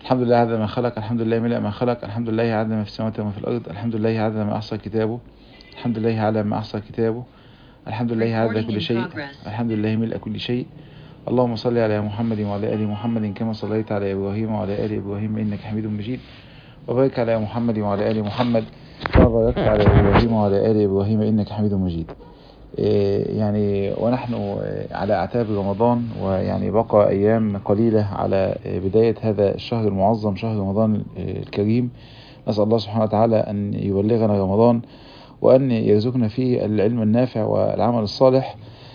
الحمد لله عدد ما خلق الحمد لله ملء ما خلق الحمد لله عدد ما في السماوات وما في الأرض الحمد لله عدد ما أحصى كتابه الحمد لله على ما أحصى كتابه الحمد لله عدد كل شيء الحمد لله ملء كل شيء اللهم صل على محمد وعلى آل محمد كما صليت على إبراهيم وعلى آل إبراهيم إنك حميد مجيد وبارك على محمد وعلى آل محمد كما باركت على إبراهيم وعلى آل إبراهيم إنك حميد مجيد يعني ونحن على أعتاب رمضان ويعني بقى أيام قليلة على بداية هذا الشهر المعظم شهر رمضان الكريم نسأل الله سبحانه وتعالى أن يبلغنا رمضان وأن يرزقنا فيه العلم النافع والعمل الصالح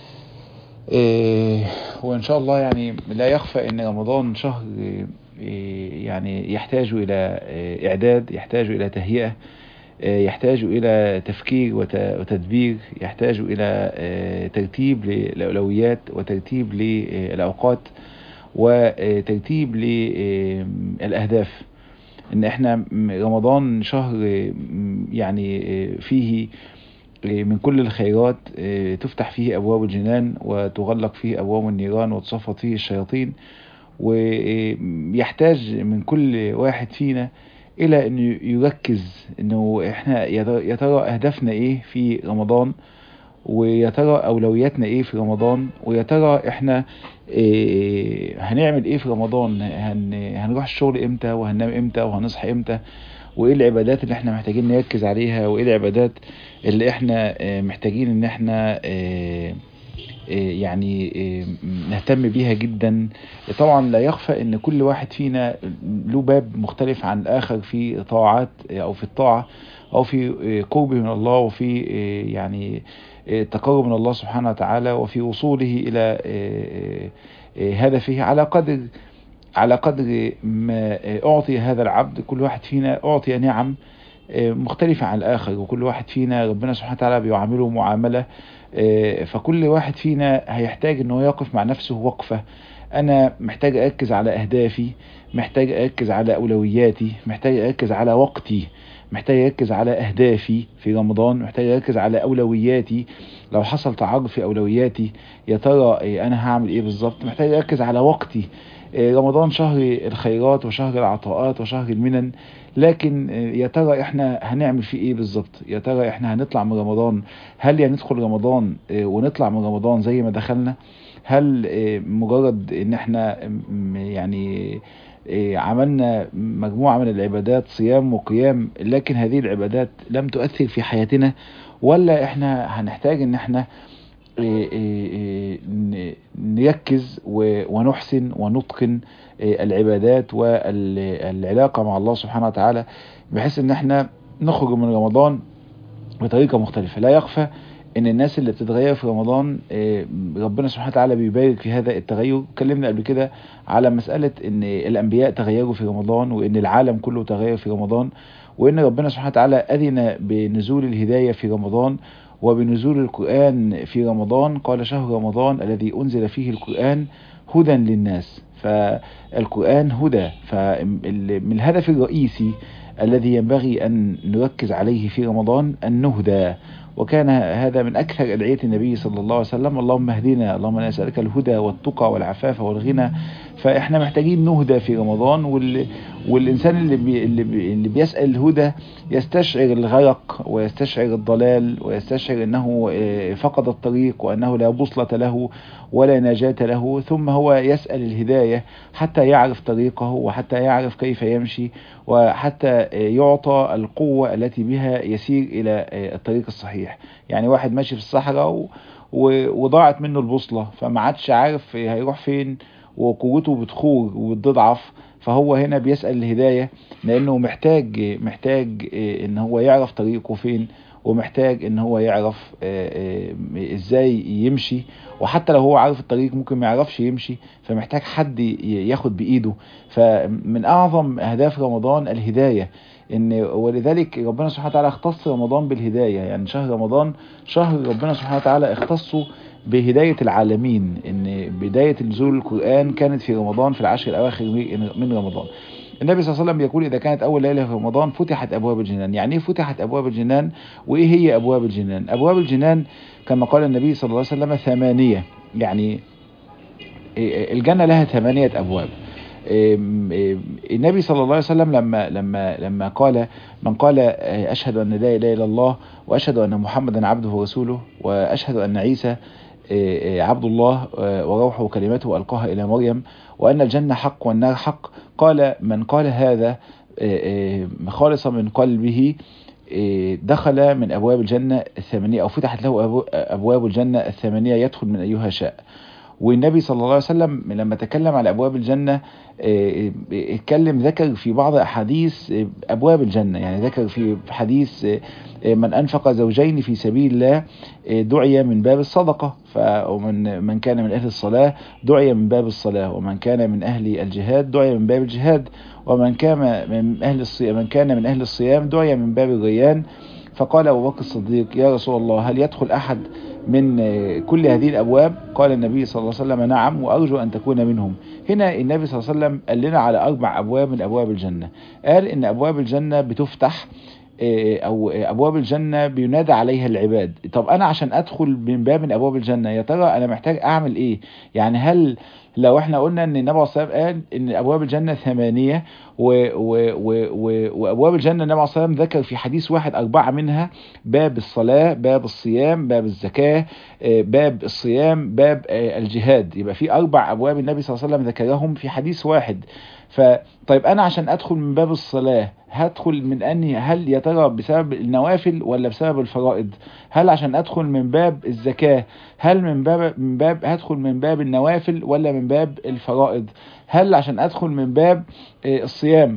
وإن شاء الله يعني لا يخفى أن رمضان شهر يعني يحتاج إلى إعداد يحتاج إلى تهيئة يحتاج إلى تفكير وتدبير يحتاج إلى ترتيب للأولويات وترتيب للأوقات وترتيب للأهداف إن إحنا رمضان شهر يعني فيه من كل الخيرات تفتح فيه أبواب الجنان وتغلق فيه أبواب النيران وتصفط فيه الشياطين ويحتاج من كل واحد فينا الى انه يركز انه احنا يا ترى اهدافنا ايه في رمضان ويا ترى اولوياتنا ايه في رمضان ويا ترى احنا إيه هنعمل ايه في رمضان هن هنروح الشغل امتى وهننام امتى وهنصحى امتى وايه العبادات اللي احنا محتاجين نركز عليها وايه العبادات اللي احنا محتاجين ان احنا إيه يعني نهتم بيها جدا طبعا لا يخفى ان كل واحد فينا له باب مختلف عن الاخر في طاعات او في الطاعة او في قربه من الله وفي يعني التقرب من الله سبحانه وتعالى وفي وصوله الى هدفه على قدر على قدر ما اعطي هذا العبد كل واحد فينا اعطي نعم مختلفة عن الآخر وكل واحد فينا ربنا سبحانه وتعالى بيعامله معاملة فكل واحد فينا هيحتاج انه يقف مع نفسه وقفة انا محتاج اركز على اهدافي محتاج اركز على اولوياتي محتاج اركز على وقتي محتاج اركز على اهدافي في رمضان محتاج اركز على اولوياتي لو حصل تعارض في اولوياتي يا ترى انا هعمل ايه بالظبط محتاج اركز على وقتي رمضان شهر الخيرات وشهر العطاءات وشهر المنن لكن يا ترى احنا هنعمل فيه ايه بالظبط يا ترى احنا هنطلع من رمضان هل يعني ندخل رمضان ونطلع من رمضان زي ما دخلنا هل مجرد ان احنا يعني عملنا مجموعة من العبادات صيام وقيام لكن هذه العبادات لم تؤثر في حياتنا ولا احنا هنحتاج ان احنا نركز ونحسن ونتقن العبادات والعلاقة مع الله سبحانه وتعالى بحيث ان احنا نخرج من رمضان بطريقة مختلفة لا يخفى ان الناس اللي بتتغير في رمضان ربنا سبحانه وتعالى بيبارك في هذا التغير اتكلمنا قبل كده على مسألة ان الانبياء تغيروا في رمضان وان العالم كله تغير في رمضان وان ربنا سبحانه وتعالى اذن بنزول الهداية في رمضان وبنزول القرآن في رمضان قال شهر رمضان الذي أنزل فيه القرآن هدى للناس فالقرآن هدى فمن الهدف الرئيسي الذي ينبغي أن نركز عليه في رمضان أن نهدى وكان هذا من أكثر أدعية النبي صلى الله عليه وسلم اللهم اهدنا اللهم نسألك الهدى والتقى والعفاف والغنى فإحنا محتاجين نهدى في رمضان وال... والإنسان اللي, بي... اللي, بي... اللي بيسأل الهدى يستشعر الغرق ويستشعر الضلال ويستشعر أنه فقد الطريق وأنه لا بوصلة له ولا نجاة له ثم هو يسأل الهداية حتى يعرف طريقه وحتى يعرف كيف يمشي وحتى يعطى القوة التي بها يسير إلى الطريق الصحيح يعني واحد ماشي في الصحراء و... وضاعت منه البوصلة فما عادش عارف هيروح فين وقوته بتخور وبتضعف فهو هنا بيسأل الهداية لأنه محتاج محتاج إن هو يعرف طريقه فين ومحتاج ان هو يعرف ازاي يمشي وحتى لو هو عارف الطريق ممكن ما يعرفش يمشي فمحتاج حد ياخد بايده فمن اعظم اهداف رمضان الهداية ان ولذلك ربنا سبحانه وتعالى اختص رمضان بالهداية يعني شهر رمضان شهر ربنا سبحانه وتعالى اختصه بهداية العالمين ان بداية نزول القرآن كانت في رمضان في العشر الاواخر من رمضان النبي صلى الله عليه وسلم يقول إذا كانت أول ليلة في رمضان فتحت أبواب الجنان يعني إيه فتحت أبواب الجنان وإيه هي أبواب الجنان أبواب الجنان كما قال النبي صلى الله عليه وسلم ثمانية يعني الجنة لها ثمانية أبواب النبي صلى الله عليه وسلم لما لما لما قال من قال اشهد ان لا اله الا الله واشهد ان محمدا عبده ورسوله واشهد ان عيسى عبد الله وروحه وكلمته القاها الى مريم وان الجنه حق والنار حق قال من قال هذا خالصا من قلبه دخل من ابواب الجنه الثمانيه او فتحت له ابواب الجنه الثمانيه يدخل من ايها شاء والنبي صلى الله عليه وسلم لما تكلم على ابواب الجنه اتكلم ذكر في بعض احاديث ابواب الجنه يعني ذكر في حديث من انفق زوجين في سبيل الله دعي من باب الصدقه فمن من كان من اهل الصلاه دعي من باب الصلاه ومن كان من اهل الجهاد دعي من باب الجهاد ومن كان من اهل الصيام من كان من اهل الصيام دعي من باب الريان فقال ابو بكر الصديق يا رسول الله هل يدخل احد من كل هذه الابواب قال النبي صلى الله عليه وسلم نعم وارجو ان تكون منهم هنا النبي صلى الله عليه وسلم قال لنا على اربع ابواب من ابواب الجنه قال ان ابواب الجنه بتفتح او ابواب الجنه بينادى عليها العباد طب انا عشان ادخل من باب من ابواب الجنه يا ترى انا محتاج اعمل ايه يعني هل لو احنا قلنا ان النبي صلى الله عليه وسلم قال ان ابواب الجنه ثمانيه و و و و وابواب الجنه النبي صلى الله عليه وسلم ذكر في حديث واحد اربعه منها باب الصلاه باب الصيام باب الزكاه باب الصيام باب الجهاد يبقى في اربع ابواب النبي صلى الله عليه وسلم ذكرهم في حديث واحد فطيب انا عشان ادخل من باب الصلاه هدخل من انهي هل يا ترى بسبب النوافل ولا بسبب الفرائض هل عشان ادخل من باب الزكاه هل من باب من باب هدخل من باب النوافل ولا من باب الفرائض هل عشان ادخل من باب الصيام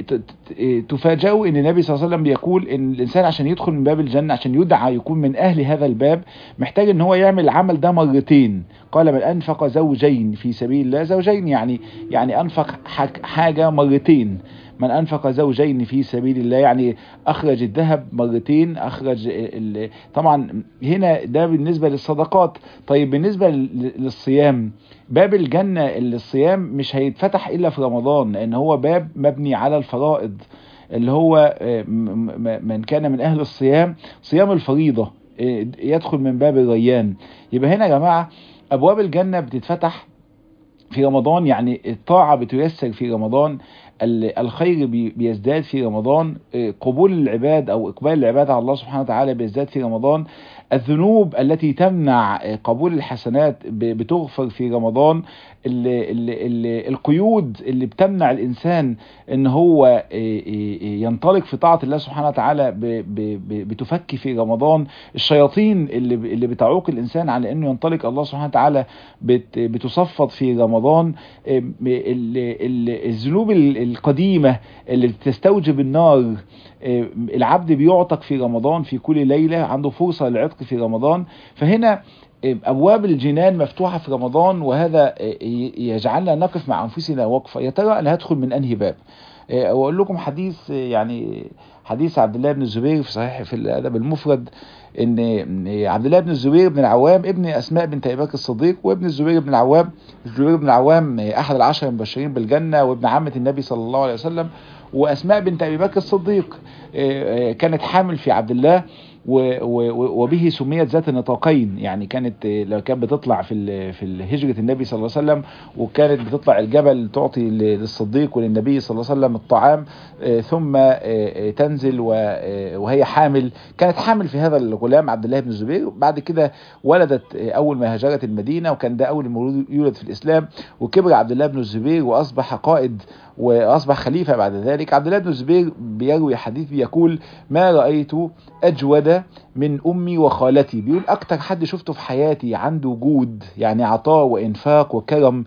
تفاجئوا ان النبي صلى الله عليه وسلم بيقول ان الانسان عشان يدخل من باب الجنه عشان يدعى يكون من اهل هذا الباب محتاج ان هو يعمل العمل ده مرتين قال من انفق زوجين في سبيل الله زوجين يعني يعني انفق حاجه مرتين من انفق زوجين في سبيل الله يعني اخرج الذهب مرتين اخرج طبعا هنا ده بالنسبه للصدقات طيب بالنسبه للصيام باب الجنه اللي الصيام مش هيتفتح الا في رمضان لان هو باب مبني على الفرائض اللي هو من كان من اهل الصيام صيام الفريضه يدخل من باب الريان يبقى هنا يا جماعه ابواب الجنه بتتفتح في رمضان يعني الطاعه بتيسر في رمضان الخير بيزداد في رمضان قبول العباد او اقبال العباد على الله سبحانه وتعالى بيزداد في رمضان الذنوب التي تمنع قبول الحسنات بتغفر في رمضان ال ال ال القيود اللي بتمنع الانسان ان هو ينطلق في طاعه الله سبحانه وتعالى بتفك في رمضان الشياطين اللي اللي بتعوق الانسان على انه ينطلق الله سبحانه وتعالى بتصفد في رمضان الذنوب القديمه اللي بتستوجب النار العبد بيعتق في رمضان في كل ليله عنده فرصه للعتق في رمضان فهنا ابواب الجنان مفتوحه في رمضان وهذا يجعلنا نقف مع انفسنا وقفه يا ترى انا هدخل من انهي باب واقول لكم حديث يعني حديث عبد الله بن الزبير في صحيح في الادب المفرد ان عبد الله بن الزبير بن العوام ابن اسماء بنت ابي بكر الصديق وابن الزبير بن العوام الزبير بن العوام احد العشر المبشرين بالجنه وابن عمه النبي صلى الله عليه وسلم واسماء بنت ابي بكر الصديق كانت حامل في عبد الله وبه سميت ذات النطاقين يعني كانت لو كانت بتطلع في في هجره النبي صلى الله عليه وسلم وكانت بتطلع الجبل تعطي للصديق وللنبي صلى الله عليه وسلم الطعام ثم تنزل وهي حامل كانت حامل في هذا الغلام عبد الله بن الزبير بعد كده ولدت اول ما هاجرت المدينه وكان ده اول مولود يولد في الاسلام وكبر عبد الله بن الزبير واصبح قائد واصبح خليفه بعد ذلك عبد الله بن الزبير بيروي حديث بيقول ما رايت اجود من امي وخالتي بيقول اكتر حد شفته في حياتي عنده جود يعني عطاء وانفاق وكرم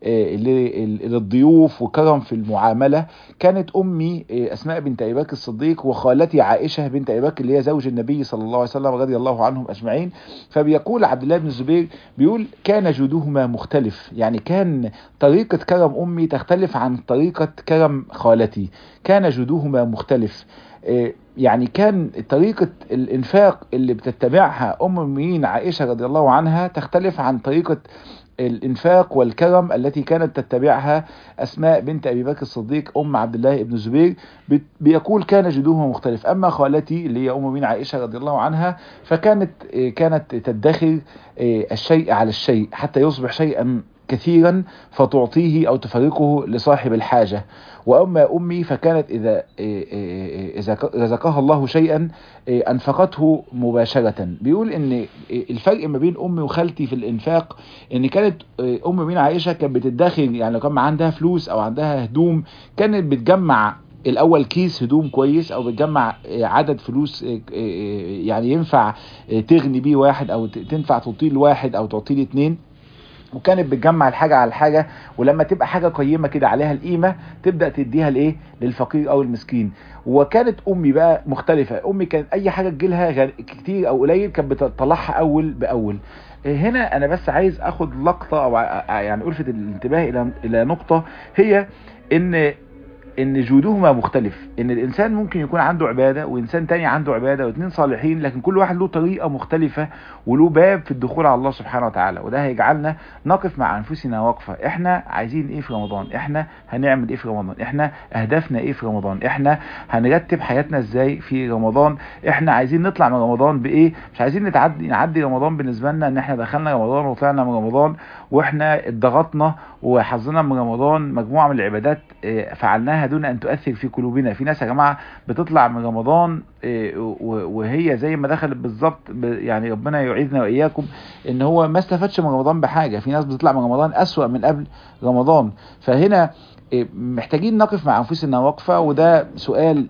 للضيوف وكرم في المعامله كانت امي اسماء بنت ابي بكر الصديق وخالتي عائشه بنت ابي بكر اللي هي زوج النبي صلى الله عليه وسلم رضي الله عنهم اجمعين فبيقول عبد الله بن الزبير بيقول كان جودهما مختلف يعني كان طريقه كرم امي تختلف عن طريقه كرم خالتي كان جودهما مختلف يعني كان طريقة الإنفاق اللي بتتبعها أم المؤمنين عائشة رضي الله عنها تختلف عن طريقة الإنفاق والكرم التي كانت تتبعها أسماء بنت أبي بكر الصديق أم عبد الله بن الزبير بيقول كان جدوهما مختلف أما خالتي اللي هي أم المؤمنين عائشة رضي الله عنها فكانت كانت تدخر الشيء على الشيء حتى يصبح شيئا كثيرا فتعطيه او تفرقه لصاحب الحاجة واما امي فكانت اذا اذا رزقها الله شيئا انفقته مباشرة بيقول ان الفرق ما بين امي وخالتي في الانفاق ان كانت ام مين عائشة كانت بتدخر يعني لو كان عندها فلوس او عندها هدوم كانت بتجمع الاول كيس هدوم كويس او بتجمع عدد فلوس يعني ينفع تغني بيه واحد او تنفع تعطيه لواحد او تعطيه لاثنين وكانت بتجمع الحاجة على الحاجة ولما تبقى حاجة قيمة كده عليها القيمة تبدأ تديها لايه للفقير او المسكين وكانت امي بقى مختلفة امي كانت اي حاجة تجيلها كتير او قليل كانت بتطلعها اول باول هنا انا بس عايز اخد لقطة او يعني الفت الانتباه الى الى نقطة هي ان ان جودهما مختلف ان الانسان ممكن يكون عنده عبادة وانسان تاني عنده عبادة واثنين صالحين لكن كل واحد له طريقة مختلفة وله باب في الدخول على الله سبحانه وتعالى وده هيجعلنا نقف مع انفسنا وقفة احنا عايزين ايه في رمضان احنا هنعمل ايه في رمضان احنا اهدافنا ايه في رمضان احنا هنرتب حياتنا ازاي في رمضان احنا عايزين نطلع من رمضان بايه مش عايزين نتعدي نعدي رمضان بالنسبة لنا ان احنا دخلنا رمضان وطلعنا من رمضان واحنا اتضغطنا وحظنا من رمضان مجموعة من العبادات فعلناها دون ان تؤثر في قلوبنا في ناس يا جماعة بتطلع من رمضان وهي زي ما دخلت بالظبط يعني ربنا يعيذنا واياكم ان هو ما استفادش من رمضان بحاجة في ناس بتطلع من رمضان اسوأ من قبل رمضان فهنا محتاجين نقف مع انفسنا وقفه وده سؤال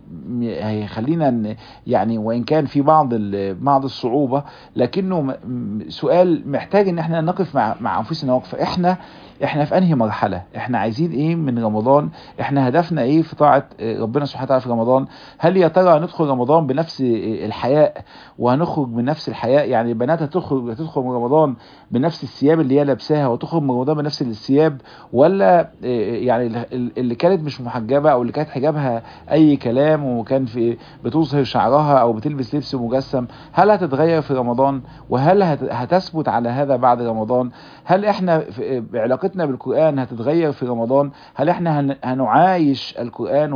هيخلينا يعني وان كان في بعض بعض الصعوبه لكنه سؤال محتاج ان احنا نقف مع مع انفسنا وقفه احنا احنا في انهي مرحله احنا عايزين ايه من رمضان احنا هدفنا ايه في طاعه ربنا سبحانه وتعالى في رمضان هل يا ترى هندخل رمضان بنفس الحياء وهنخرج من نفس الحياء يعني البنات هتخرج هتدخل من رمضان بنفس الثياب اللي هي لابساها وتخرج من رمضان بنفس الثياب ولا يعني اللي كانت مش محجبه او اللي كانت حجابها اي كلام وكان في بتظهر شعرها او بتلبس لبس مجسم هل هتتغير في رمضان وهل هتثبت على هذا بعد رمضان هل احنا علاقتنا بالقرآن هتتغير في رمضان هل احنا هنعايش القرآن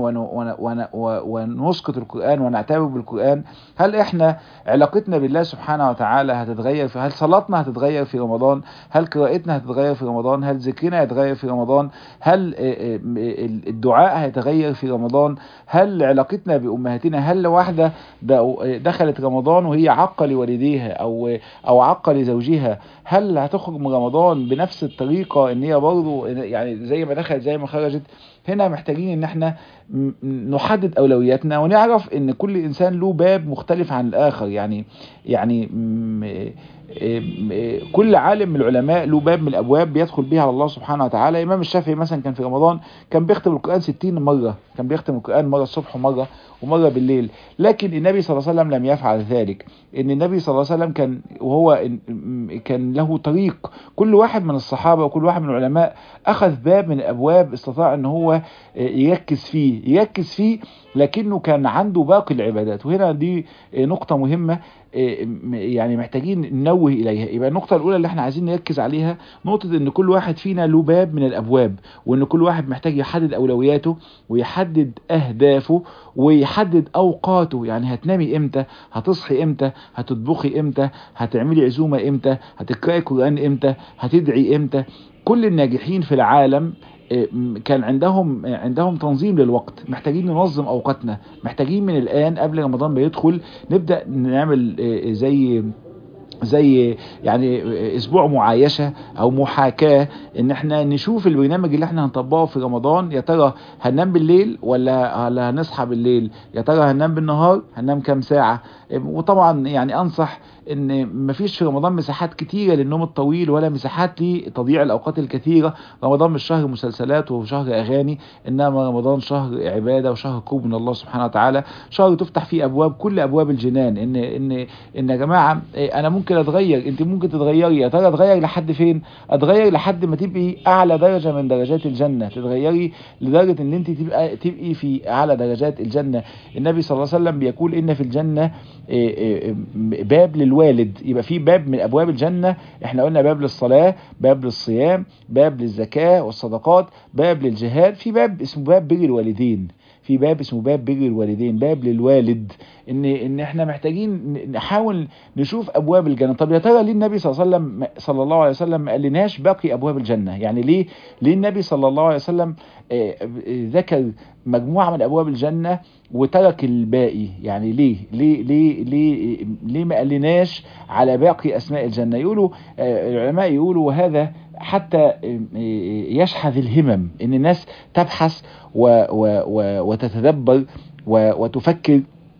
ونسقط القرآن ونعتبر بالقرآن هل احنا علاقتنا بالله سبحانه وتعالى هتتغير في هل صلاتنا هتتغير في رمضان هل قراءتنا هتتغير في رمضان هل ذكرنا هيتغير في رمضان هل الدعاء هيتغير في رمضان هل علاقتنا بأمهاتنا هل واحدة دخلت رمضان وهي عاقة لوالديها او او عاقة لزوجها هل هتخرج من رمضان بنفس الطريقة ان هي برضه يعني زي ما دخلت زي ما خرجت هنا محتاجين ان احنا نحدد اولوياتنا ونعرف ان كل انسان له باب مختلف عن الاخر يعني يعني كل عالم من العلماء له باب من الابواب بيدخل بيها على الله سبحانه وتعالى امام الشافعي مثلا كان في رمضان كان بيختم القران 60 مره كان بيختم القران مره الصبح ومره ومره بالليل لكن النبي صلى الله عليه وسلم لم يفعل ذلك ان النبي صلى الله عليه وسلم كان وهو كان له طريق كل واحد من الصحابه وكل واحد من العلماء اخذ باب من الابواب استطاع ان هو يركز فيه يركز فيه لكنه كان عنده باقي العبادات وهنا دي نقطه مهمه يعني محتاجين ننوه اليها يبقى النقطة الاولى اللي احنا عايزين نركز عليها نقطة ان كل واحد فينا له باب من الابواب وان كل واحد محتاج يحدد اولوياته ويحدد اهدافه ويحدد اوقاته يعني هتنامي امتى هتصحي امتى هتطبخي امتى هتعملي عزومة امتى هتقرأي قرآن امتى هتدعي امتى كل الناجحين في العالم كان عندهم عندهم تنظيم للوقت محتاجين ننظم اوقاتنا محتاجين من الان قبل رمضان ما يدخل نبدا نعمل زي زي يعني اسبوع معايشه او محاكاه ان احنا نشوف البرنامج اللي احنا هنطبقه في رمضان يا ترى هننام بالليل ولا ولا هنصحى بالليل يا ترى هننام بالنهار هننام كام ساعه وطبعا يعني انصح ان مفيش في رمضان مساحات كتيره للنوم الطويل ولا مساحات لتضييع الاوقات الكثيره رمضان مش شهر مسلسلات وشهر اغاني انما رمضان شهر عباده وشهر قرب من الله سبحانه وتعالى شهر تفتح فيه ابواب كل ابواب الجنان ان ان ان يا جماعه انا ممكن اتغير انت ممكن تتغيري يا ترى اتغير لحد فين اتغير لحد ما تبقي اعلى درجه من درجات الجنه تتغيري لدرجه ان انت تبقى تبقي في اعلى درجات الجنه النبي صلى الله عليه وسلم بيقول ان في الجنه باب للوالد يبقى في باب من ابواب الجنه احنا قلنا باب للصلاه باب للصيام باب للزكاه والصدقات باب للجهاد في باب اسمه باب بر الوالدين في باب اسمه باب بر الوالدين باب للوالد ان ان احنا محتاجين نحاول نشوف ابواب الجنه طب يا ترى ليه النبي صلى الله عليه وسلم صلى الله عليه وسلم ما قالناش باقي ابواب الجنه يعني ليه ليه النبي صلى الله عليه وسلم ذكر مجموعه من ابواب الجنه وترك الباقي يعني ليه ليه ليه ليه ليه ما قالناش على باقي اسماء الجنه يقولوا العلماء يقولوا وهذا حتى يشحذ الهمم ان الناس تبحث و و و وتتدبر وتفكر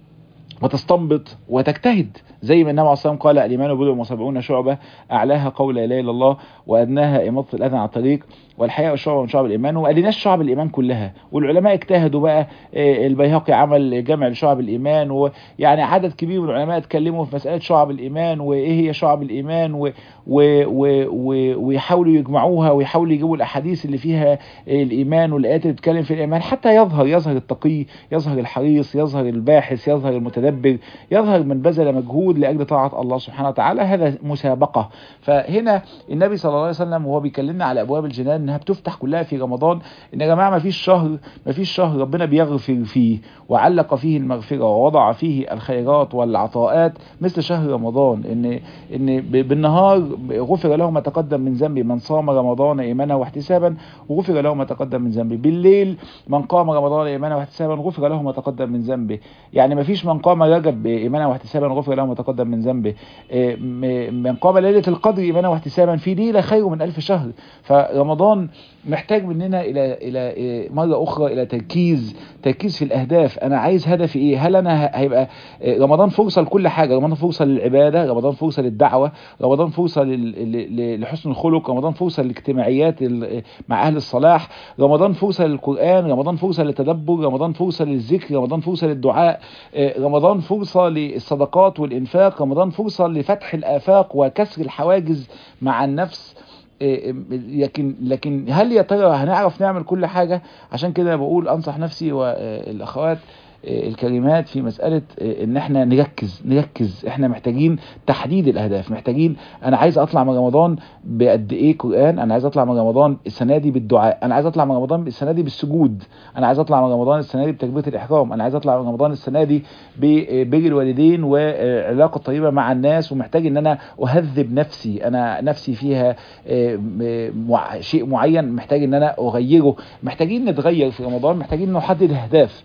وتستنبط وتجتهد زي ما النبي عليه الصلاه والسلام قال الايمان بضع وسبعون شعبه اعلاها قول لا اله الا الله وادناها اماطه الاذى على الطريق والحياء شعبه من شعب الايمان وما قالناش شعب الايمان كلها والعلماء اجتهدوا بقى البيهقي عمل جمع لشعب الايمان ويعني عدد كبير من العلماء اتكلموا في مساله شعب الايمان وايه هي شعب الايمان و و و و ويحاولوا يجمعوها ويحاولوا يجيبوا الاحاديث اللي فيها الايمان والايات اللي بتتكلم في الايمان حتى يظهر يظهر التقي يظهر الحريص يظهر الباحث يظهر المتدبر يظهر من بذل مجهود لاجل طاعه الله سبحانه وتعالى هذا مسابقه فهنا النبي صلى الله عليه وسلم وهو بيكلمنا على ابواب الجنان انها بتفتح كلها في رمضان ان يا جماعه ما فيش شهر ما فيش شهر ربنا بيغفر فيه وعلق فيه المغفره ووضع فيه الخيرات والعطاءات مثل شهر رمضان ان ان بالنهار غفر له ما تقدم من ذنبه من صام رمضان ايمانا واحتسابا وغفر له ما تقدم من ذنبه بالليل من قام رمضان ايمانا واحتسابا غفر له ما تقدم من ذنبه يعني ما فيش من قام رجب ايمانا واحتسابا غفر له ما تقدم من ذنبه من قام ليله القدر ايمانا واحتسابا في ليله خير من ألف شهر فرمضان محتاج مننا الى الى مره اخرى الى تركيز تركيز في الاهداف انا عايز هدفي ايه هل انا هيبقى رمضان فرصه لكل حاجه رمضان فرصه للعباده رمضان فرصه للدعوه رمضان فرصه لحسن الخلق رمضان فرصه للاجتماعيات مع اهل الصلاح رمضان فرصه للقران رمضان فرصه للتدبر رمضان فرصه للذكر رمضان فرصه للدعاء رمضان فرصه للصدقات والانفاق رمضان فرصه لفتح الافاق وكسر الحواجز مع النفس لكن لكن هل يا ترى هنعرف نعمل كل حاجه عشان كده بقول انصح نفسي والاخوات الكلمات في مسألة ان احنا نركز نركز احنا محتاجين تحديد الاهداف محتاجين انا عايز اطلع من رمضان بقد ايه قرآن انا عايز اطلع من رمضان السنة دي بالدعاء انا عايز اطلع من رمضان السنة دي بالسجود انا عايز اطلع من رمضان السنة دي بتكبيرة الاحرام انا عايز اطلع من رمضان السنة دي ببر الوالدين وعلاقة طيبة مع الناس ومحتاج ان انا اهذب نفسي انا نفسي فيها شيء معين محتاج ان انا اغيره محتاجين نتغير في رمضان محتاجين نحدد اهداف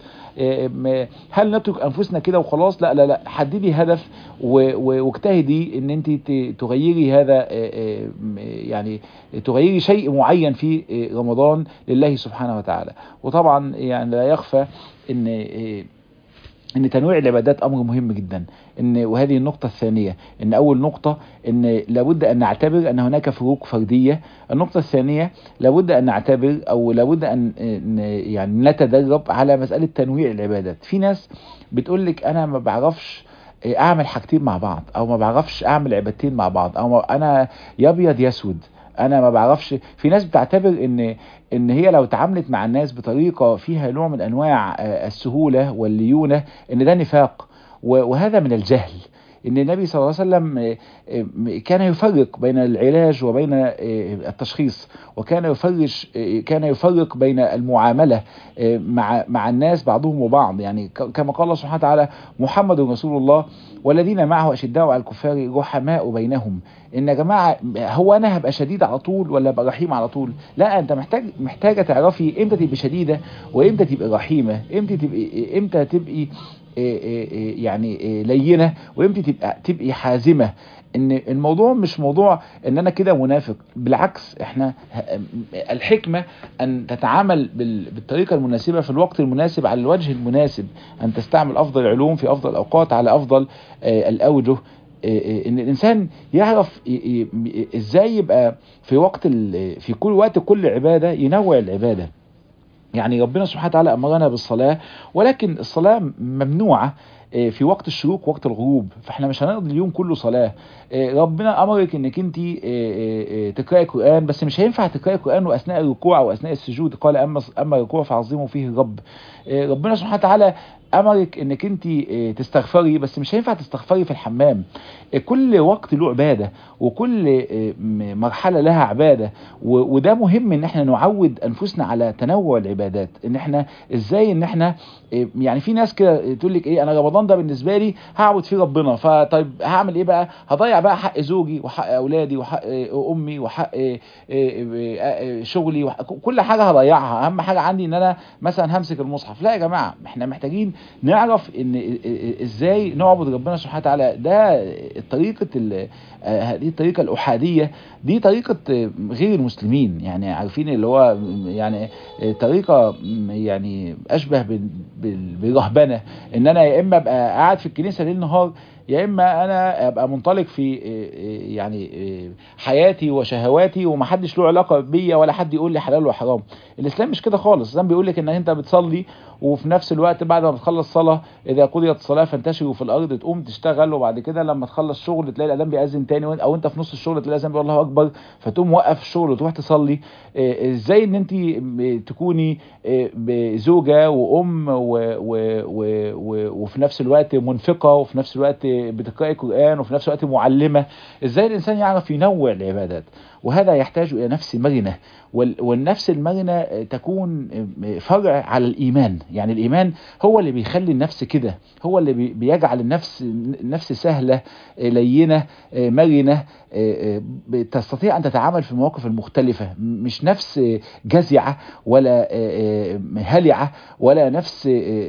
هل نترك انفسنا كده وخلاص لا لا لا حددي هدف واجتهدي ان انت تغيري هذا يعني تغيري شيء معين في رمضان لله سبحانه وتعالى وطبعا يعني لا يخفى ان ان تنويع العبادات امر مهم جدا ان وهذه النقطه الثانيه ان اول نقطه ان لابد ان نعتبر ان هناك فروق فرديه النقطه الثانيه لابد ان نعتبر او لابد ان يعني نتدرب على مساله تنويع العبادات في ناس بتقول لك انا ما بعرفش اعمل حاجتين مع بعض او ما بعرفش اعمل عبادتين مع بعض او انا يا ابيض يا اسود انا ما بعرفش في ناس بتعتبر ان ان هي لو تعاملت مع الناس بطريقه فيها نوع من انواع السهوله والليونه ان ده نفاق وهذا من الجهل ان النبي صلى الله عليه وسلم كان يفرق بين العلاج وبين التشخيص وكان يفرش كان يفرق بين المعامله مع مع الناس بعضهم وبعض يعني كما قال الله سبحانه وتعالى محمد رسول الله والذين معه اشداء على الكفار رحماء بينهم ان يا جماعه هو انا هبقى شديد على طول ولا ابقى رحيم على طول لا انت محتاج محتاجه تعرفي امتى تبقي شديده وامتى تبقي رحيمه امتى تبقي امتى تبقي يعني لينه وامتى تبقى تبقي حازمه ان الموضوع مش موضوع ان انا كده منافق بالعكس احنا الحكمه ان تتعامل بالطريقه المناسبه في الوقت المناسب على الوجه المناسب ان تستعمل افضل العلوم في افضل الاوقات على افضل الاوجه ان الانسان يعرف ازاي يبقى في وقت في كل وقت كل عباده ينوع العباده يعني ربنا سبحانه وتعالى امرنا بالصلاه ولكن الصلاه ممنوعه في وقت الشروق وقت الغروب فاحنا مش هنقضي اليوم كله صلاه ربنا امرك انك انت تقراي قران بس مش هينفع تقراي قران واثناء الركوع او اثناء السجود قال اما اما الركوع فعظموا فيه الرب ربنا سبحانه وتعالى امرك انك انت تستغفري بس مش هينفع تستغفري في الحمام كل وقت له عباده وكل مرحله لها عباده وده مهم ان احنا نعود انفسنا على تنوع العبادات ان احنا ازاي ان احنا يعني في ناس كده تقول لك ايه انا رمضان ده بالنسبه لي هعبد فيه ربنا فطيب هعمل ايه بقى هضيع بقى حق زوجي وحق اولادي وحق امي وحق شغلي وحق كل حاجه هضيعها اهم حاجه عندي ان انا مثلا همسك المصحف لا يا جماعه احنا محتاجين نعرف ان ازاي نعبد ربنا سبحانه وتعالى ده طريقه هذه الطريقه الاحاديه دي طريقه غير المسلمين يعني عارفين اللي هو يعني طريقه يعني اشبه بالرهبنه ان انا يا اما ابقى قاعد في الكنيسه ليل نهار يا اما انا ابقى منطلق في يعني حياتي وشهواتي ومحدش له علاقه بيا ولا حد يقول لي حلال وحرام الاسلام مش كده خالص الاسلام بيقول لك ان انت بتصلي وفي نفس الوقت بعد ما بتخلص صلاه اذا قضيت الصلاه فانتشروا في الارض تقوم تشتغل وبعد كده لما تخلص شغل تلاقي الاذان بيأذن تاني او انت في نص الشغل تلاقي الاذان بيقول الله اكبر فتقوم موقف الشغل وتروح تصلي ازاي ان انت تكوني زوجه وام و و و و وفي نفس الوقت منفقه وفي نفس الوقت بتقراي قران وفي نفس الوقت معلمه ازاي الانسان يعرف ينوع العبادات وهذا يحتاج الى نفس مرنه والنفس المرنه تكون فرع على الايمان يعني الايمان هو اللي بيخلي النفس كده هو اللي بيجعل النفس النفس سهله لينه مرنه تستطيع ان تتعامل في المواقف المختلفه مش نفس جزعه ولا هلعه ولا نفس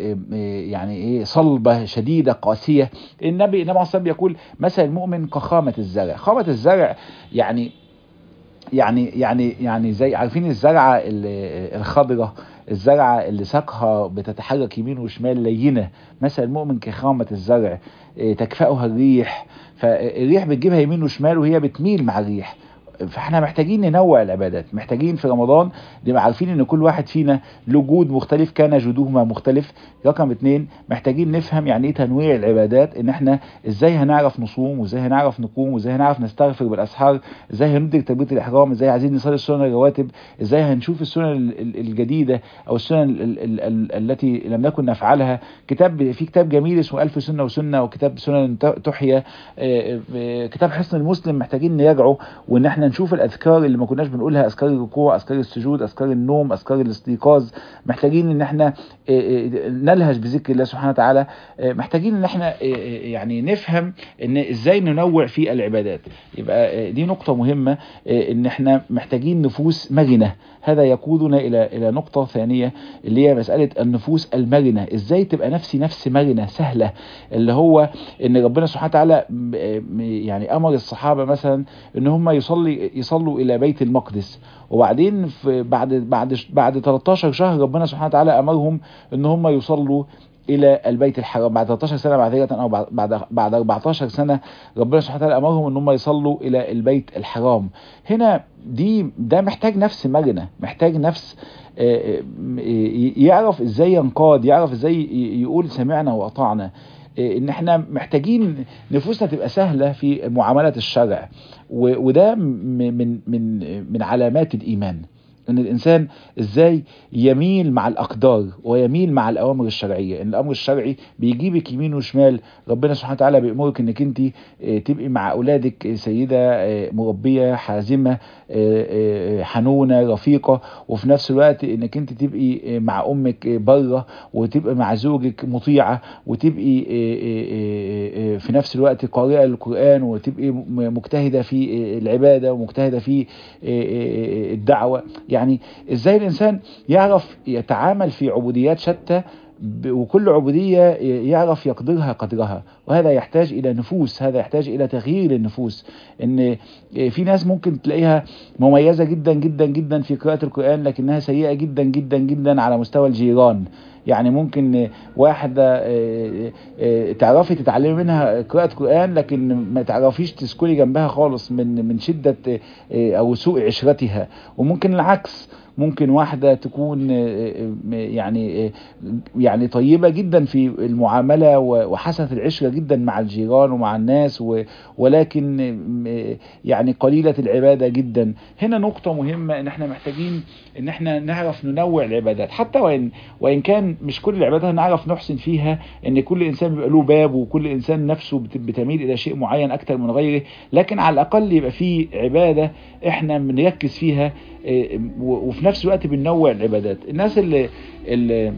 يعني ايه صلبه شديده قاسيه النبي النبي عليه يقول مثل المؤمن كخامه الزرع خامه الزرع يعني يعني يعني يعني زي عارفين الزرعه الخضراء الزرعه اللي ساقها بتتحرك يمين وشمال لينه مثل المؤمن كخامه الزرع تكفأها الريح فالريح بتجيبها يمين وشمال وهي بتميل مع الريح فاحنا محتاجين ننوع العبادات محتاجين في رمضان نبقى عارفين ان كل واحد فينا له جود مختلف كان جودهما مختلف رقم اتنين محتاجين نفهم يعني ايه تنويع العبادات ان احنا ازاي هنعرف نصوم وازاي هنعرف نقوم وازاي هنعرف نستغفر بالاسحار ازاي هندرك تربيه الاحرام ازاي عايزين نصلي السنن الرواتب ازاي هنشوف السنن الجديده او السنن التي لم نكن نفعلها كتاب في كتاب جميل اسمه ألف سنه وسنه وكتاب سنن تحيا كتاب حسن المسلم محتاجين نراجعه وان احنا نشوف الاذكار اللي ما كناش بنقولها اذكار الركوع اذكار السجود اذكار النوم اذكار الاستيقاظ محتاجين ان احنا نلهج بذكر الله سبحانه وتعالى محتاجين ان احنا يعني نفهم ان ازاي ننوع في العبادات يبقى دي نقطة مهمة ان احنا محتاجين نفوس مرنة هذا يقودنا الى الى نقطة ثانية اللي هي مسألة النفوس المرنة ازاي تبقى نفسي نفس مرنة سهلة اللي هو ان ربنا سبحانه وتعالى يعني امر الصحابة مثلا ان هم يصلي يصلوا الى بيت المقدس وبعدين في بعد بعد بعد 13 شهر ربنا سبحانه وتعالى امرهم ان هم يصلوا الى البيت الحرام بعد 13 سنه بعد او بعد بعد 14 سنه ربنا سبحانه وتعالى امرهم ان هم يصلوا الى البيت الحرام هنا دي ده محتاج نفس مرنه محتاج نفس يعرف ازاي ينقاد يعرف ازاي يقول سمعنا واطعنا ان احنا محتاجين نفوسنا تبقى سهله في معامله الشرع وده من من من علامات الايمان ان الانسان ازاي يميل مع الاقدار ويميل مع الاوامر الشرعيه ان الامر الشرعي بيجيبك يمين وشمال ربنا سبحانه وتعالى بيامرك انك انت تبقي مع اولادك سيده مربيه حازمه حنونه رفيقه وفي نفس الوقت انك انت تبقي مع امك بره وتبقي مع زوجك مطيعه وتبقي في نفس الوقت قارئه للقران وتبقي مجتهده في العباده ومجتهده في الدعوه يعني ازاي الانسان يعرف يتعامل في عبوديات شتى وكل عبودية يعرف يقدرها قدرها وهذا يحتاج إلى نفوس هذا يحتاج إلى تغيير النفوس إن في ناس ممكن تلاقيها مميزة جدا جدا جدا في قراءة القرآن لكنها سيئة جدا جدا جدا على مستوى الجيران يعني ممكن واحدة تعرفي تتعلمي منها قراءة قرآن لكن ما تعرفيش تسكني جنبها خالص من من شدة أو سوء عشرتها وممكن العكس ممكن واحدة تكون يعني يعني طيبة جدا في المعاملة وحسنة العشرة جدا مع الجيران ومع الناس ولكن يعني قليلة العبادة جدا هنا نقطة مهمة ان احنا محتاجين ان احنا نعرف ننوع العبادات حتى وان وان كان كمان مش كل العبادات هنعرف نحسن فيها ان كل انسان بيبقى له باب وكل انسان نفسه بت- بتميل الى شيء معين اكتر من غيره لكن على الاقل يبقى في عباده احنا بنركز فيها إيه، و- وفي نفس الوقت بننوع العبادات الناس اللي اللي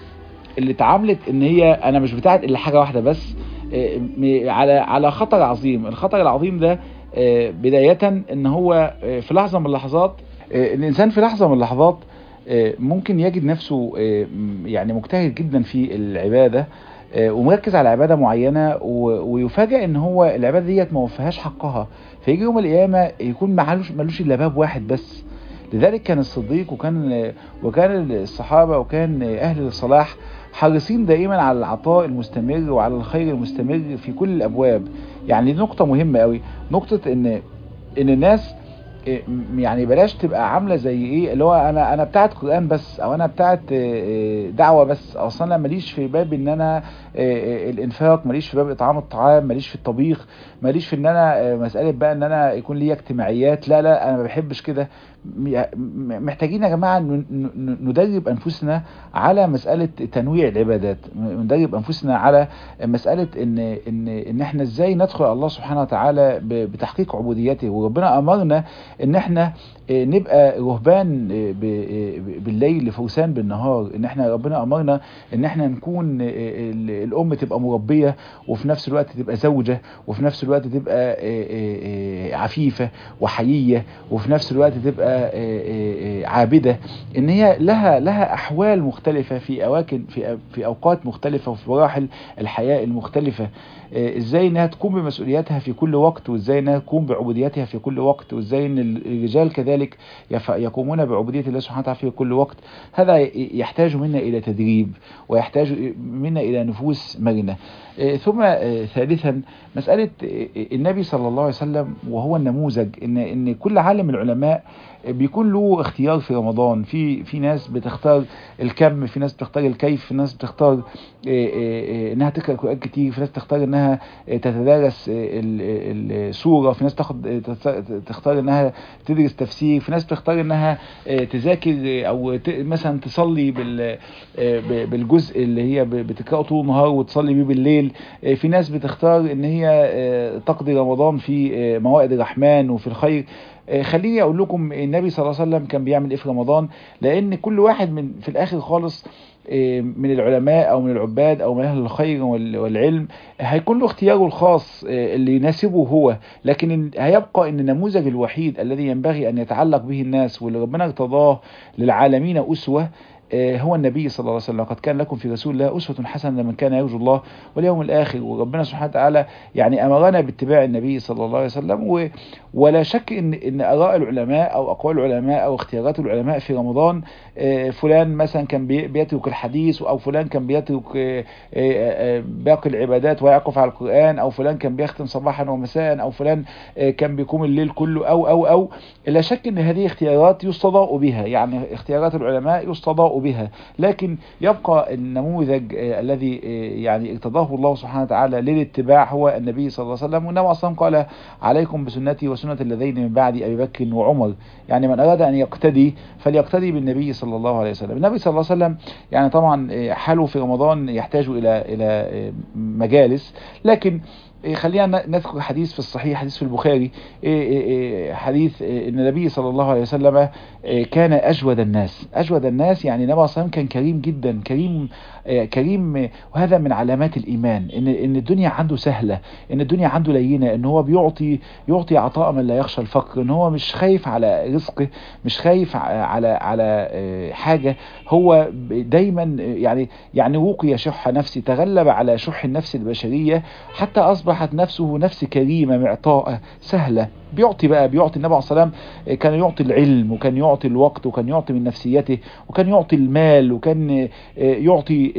اللي اتعاملت ان هي انا مش بتاعت الا حاجه واحده بس إيه، م- على على خطر عظيم الخطر العظيم ده إيه، بدايه ان هو إيه، في لحظه من اللحظات إيه، الانسان في لحظه من اللحظات إيه، ممكن يجد نفسه إيه، م- يعني مجتهد جدا في العباده إيه، ومركز على عباده معينه و- ويفاجئ ان هو العباده ديت ما وفاهاش حقها فيجي يوم القيامه يكون معلوش ملوش الا باب واحد بس لذلك كان الصديق وكان وكان الصحابه وكان اهل الصلاح حريصين دائما على العطاء المستمر وعلى الخير المستمر في كل الابواب يعني دي نقطه مهمه قوي نقطه ان ان الناس إيه، م- يعني بلاش تبقى عامله زي ايه اللي هو انا انا بتاعت قران بس او انا بتاعت إيه، إيه، دعوه بس اصلا انا ماليش في باب ان انا إيه، إيه، الانفاق ماليش في باب اطعام الطعام ماليش في الطبيخ ماليش في ان انا إيه، مساله بقى ان انا يكون لي اجتماعيات لا لا انا ما بحبش كده م- م- محتاجين يا جماعه ن- ن- ندرب انفسنا على مساله تنويع العبادات ندرب انفسنا على مساله ان ان ان احنا ازاي ندخل على الله سبحانه وتعالى ب- بتحقيق عبوديته وربنا امرنا ان احنا آه، نبقى رهبان آه، ب- آه، بالليل فرسان بالنهار ان احنا ربنا امرنا ان احنا نكون آه، ال- الام تبقى مربيه وفي نفس الوقت تبقى زوجه وفي نفس الوقت تبقى آه، آه، آه، عفيفه وحييه وفي نفس الوقت تبقى آه، آه، آه، عابده ان هي لها لها احوال مختلفه في اماكن في في اوقات مختلفه وفي مراحل الحياه المختلفه آه، ازاي انها تقوم بمسؤولياتها في كل وقت وازاي انها تقوم بعبوديتها في كل وقت وازاي ان الرجال كذلك يف- يقومون بعبوديه الله سبحانه وتعالى في كل وقت هذا ي- يحتاج منا الى تدريب ويحتاج منا الى نفوس مرنه آه، ثم آه، ثالثا مساله آه، النبي صلى الله عليه وسلم وهو النموذج ان ان كل عالم من العلماء بيكون له اختيار في رمضان في في ناس بتختار الكم في ناس بتختار الكيف في ناس بتختار آه، آه، آه، انها تقرا قران كتير في ناس تختار انها آه، تتدارس آه، ال- ال- السوره في ناس تاخد آه، تت- تختار انها تدرس تفسير في ناس بتختار انها آه، تذاكر آه، او ت- مثلا تصلي بال آه، ب- بالجزء اللي هي ب- بتقراه طول النهار وتصلي بيه بالليل آه، في ناس بتختار ان هي آه، تقضي رمضان في آه، موائد الرحمن وفي الخير آه، خليني اقول لكم النبي صلى الله عليه وسلم كان بيعمل ايه في رمضان لان كل واحد من في الاخر خالص آه، من العلماء او من العباد او من اهل الخير وال- والعلم هيكون له اختياره الخاص آه، اللي يناسبه هو لكن هيبقى ان النموذج الوحيد الذي ينبغي ان يتعلق به الناس واللي ربنا ارتضاه للعالمين اسوه آه، هو النبي صلى الله عليه وسلم قد كان لكم في رسول الله أسوة حسنة لمن كان يرجو الله واليوم الآخر وربنا سبحانه وتعالى يعني أمرنا باتباع النبي صلى الله عليه وسلم و ولا شك إن إن آراء العلماء أو أقوال العلماء أو اختيارات العلماء في رمضان آه، فلان مثلا كان بي- بيترك الحديث أو فلان كان بيترك آه، آه، آه، باقي العبادات ويقف على القرآن أو فلان كان بيختم صباحا ومساء أو فلان آه، كان بيقوم الليل كله أو أو أو لا شك ان هذه اختيارات يستضاء بها يعني اختيارات العلماء يستضاء بها لكن يبقى النموذج آه، الذي آه، يعني ارتضاه الله سبحانه وتعالى للاتباع هو النبي صلى الله عليه وسلم والنبي اصلا قال عليكم بسنتي وسنة الذين من بعد ابي بكر وعمر يعني من اراد ان يقتدي فليقتدي بالنبي صلى الله عليه وسلم النبي صلى الله عليه وسلم يعني طبعا آه، حاله في رمضان يحتاج الى الى آه، مجالس لكن إيه، خلينا ن- نذكر حديث في الصحيح حديث في البخاري إيه، إيه، إيه، حديث إيه، ان النبي صلى الله عليه وسلم إيه، كان اجود الناس اجود الناس يعني النبي صلى الله عليه وسلم كان كريم جدا كريم إيه، كريم إيه، وهذا من علامات الايمان ان ان الدنيا عنده سهله ان الدنيا عنده لينه ان هو بيعطي يعطي عطاء من لا يخشى الفقر ان هو مش خايف على رزقه مش خايف ع- على على إيه، حاجه هو ب- دايما إيه، يعني يعني وقي شح نفسه تغلب على شح النفس البشريه حتى اصبحت نفسه نفس كريمه معطاءه سهله بيعطي بقى بيعطي النبي عليه الصلاه والسلام كان يعطي العلم وكان يعطي الوقت وكان يعطي من نفسيته وكان يعطي المال وكان يعطي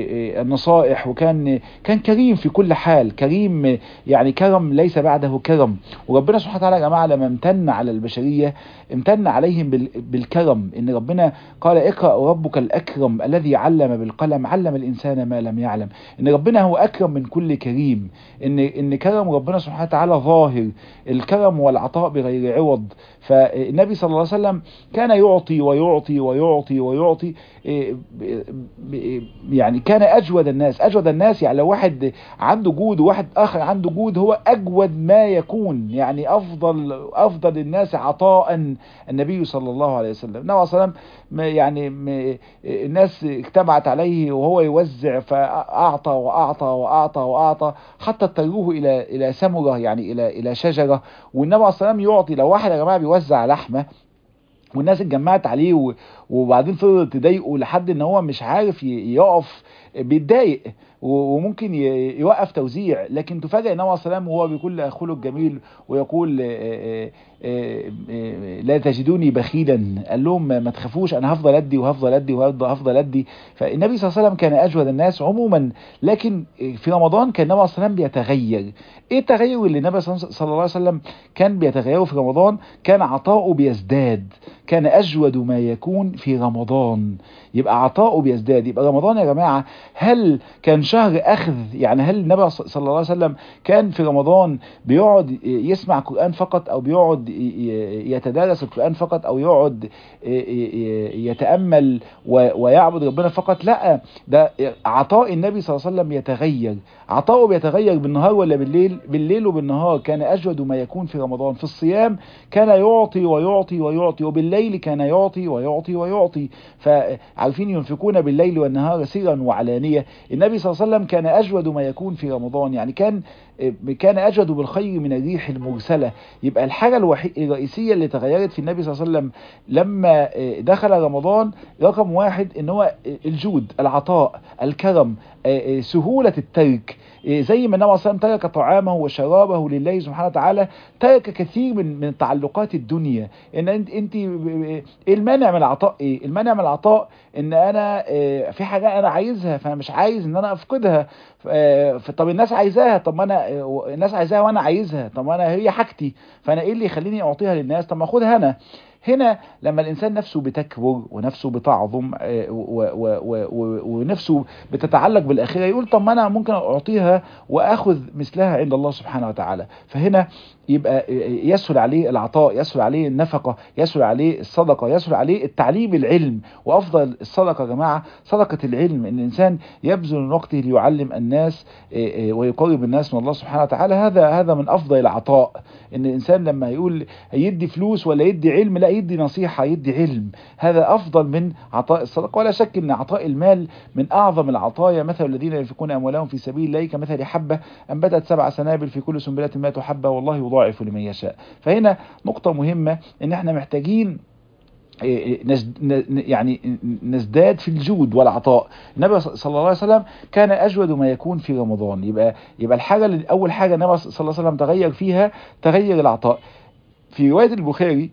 النصائح وكان كان كريم في كل حال كريم يعني كرم ليس بعده كرم وربنا سبحانه وتعالى يا جماعه لما امتن على البشريه امتن عليهم بال- بالكرم ان ربنا قال اقرا ربك الاكرم الذي علم بالقلم علم الانسان ما لم يعلم ان ربنا هو اكرم من كل كريم ان ان كرم ربنا سبحانه وتعالى ظاهر الكرم والعطاء بغير عوض فالنبي صلى الله عليه وسلم كان يعطي ويعطي ويعطي ويعطي يعني كان اجود الناس اجود الناس يعني لو واحد عنده جود وواحد اخر عنده جود هو اجود ما يكون يعني افضل افضل الناس عطاء النبي صلى الله عليه وسلم النبي صلى الله عليه وسلم يعني الناس اجتمعت عليه وهو يوزع فاعطى واعطى واعطى واعطى حتى اضطروه الى الى سمره يعني الى الى شجره والنبي صلى الله عليه وسلم يعطي لو واحد يا جماعه بيوزع لحمه والناس اتجمعت عليه وبعدين فضلت تضايقه لحد ان هو مش عارف يقف بيتضايق وممكن يوقف توزيع لكن تفاجئ النبي عليه السلام وهو بكل خلق جميل ويقول لا تجدوني بخيلا قال لهم ما تخافوش انا هفضل ادي وهفضل ادي وهفضل ادي فالنبي صلى الله عليه وسلم كان اجود الناس عموما لكن في رمضان كان النبي صلى الله عليه وسلم بيتغير ايه التغير اللي النبي صلى الله عليه وسلم كان بيتغيره في رمضان كان عطاؤه بيزداد كان اجود ما يكون في رمضان يبقى عطاؤه بيزداد يبقى رمضان يا جماعه هل كان شهر اخذ يعني هل النبي صلى الله عليه وسلم كان في رمضان بيقعد يسمع قران فقط او بيقعد يتدارس القران فقط او يقعد يتامل ويعبد ربنا فقط لا ده عطاء النبي صلى الله عليه وسلم يتغير عطاؤه بيتغير بالنهار ولا بالليل بالليل وبالنهار كان اجود ما يكون في رمضان في الصيام كان يعطي ويعطي ويعطي وبالليل كان يعطي ويعطي ويعطي فعارفين ينفقون بالليل والنهار سرا وعلانيه النبي صلى الله عليه وسلم كان اجود ما يكون في رمضان يعني كان كان اجود بالخير من الريح المرسله يبقى الحاجه الرئيسيه اللي تغيرت في النبي صلى الله عليه وسلم لما دخل رمضان رقم واحد ان هو الجود العطاء الكرم سهوله الترك زي ما النبي صلى الله عليه وسلم ترك طعامه وشرابه لله سبحانه وتعالى ترك كثير من من تعلقات الدنيا ان انت انت ايه المانع من العطاء ايه المانع من العطاء ان انا في حاجه انا عايزها فانا مش عايز ان انا افقدها طب الناس عايزاها طب ما انا الناس عايزاها وانا عايزها طب انا هي حاجتي فانا ايه اللي يخليني اعطيها للناس طب ما اخدها انا هنا لما الانسان نفسه بتكبر ونفسه بتعظم ونفسه بتتعلق بالاخره يقول طب ما انا ممكن اعطيها واخذ مثلها عند الله سبحانه وتعالى فهنا يبقى يسهل عليه العطاء يسهل عليه النفقه يسهل عليه الصدقه يسهل عليه التعليم العلم وافضل الصدقه يا جماعه صدقه العلم ان الانسان يبذل من وقته ليعلم الناس ويقرب الناس من الله سبحانه وتعالى هذا هذا من افضل العطاء ان الانسان لما يقول يدي فلوس ولا يدي علم لا يدي نصيحه يدي علم هذا افضل من عطاء الصدقه ولا شك ان عطاء المال من اعظم العطايا مثل الذين ينفقون اموالهم في سبيل الله كمثل حبه انبتت سبع سنابل في كل سنبله مائه حبه والله يضاعف لمن يشاء فهنا نقطه مهمه ان احنا محتاجين يعني نزداد في الجود والعطاء النبي صلى الله عليه وسلم كان اجود ما يكون في رمضان يبقى يبقى الحاجه اللي اول حاجه النبي صلى الله عليه وسلم تغير فيها تغير العطاء في روايه البخاري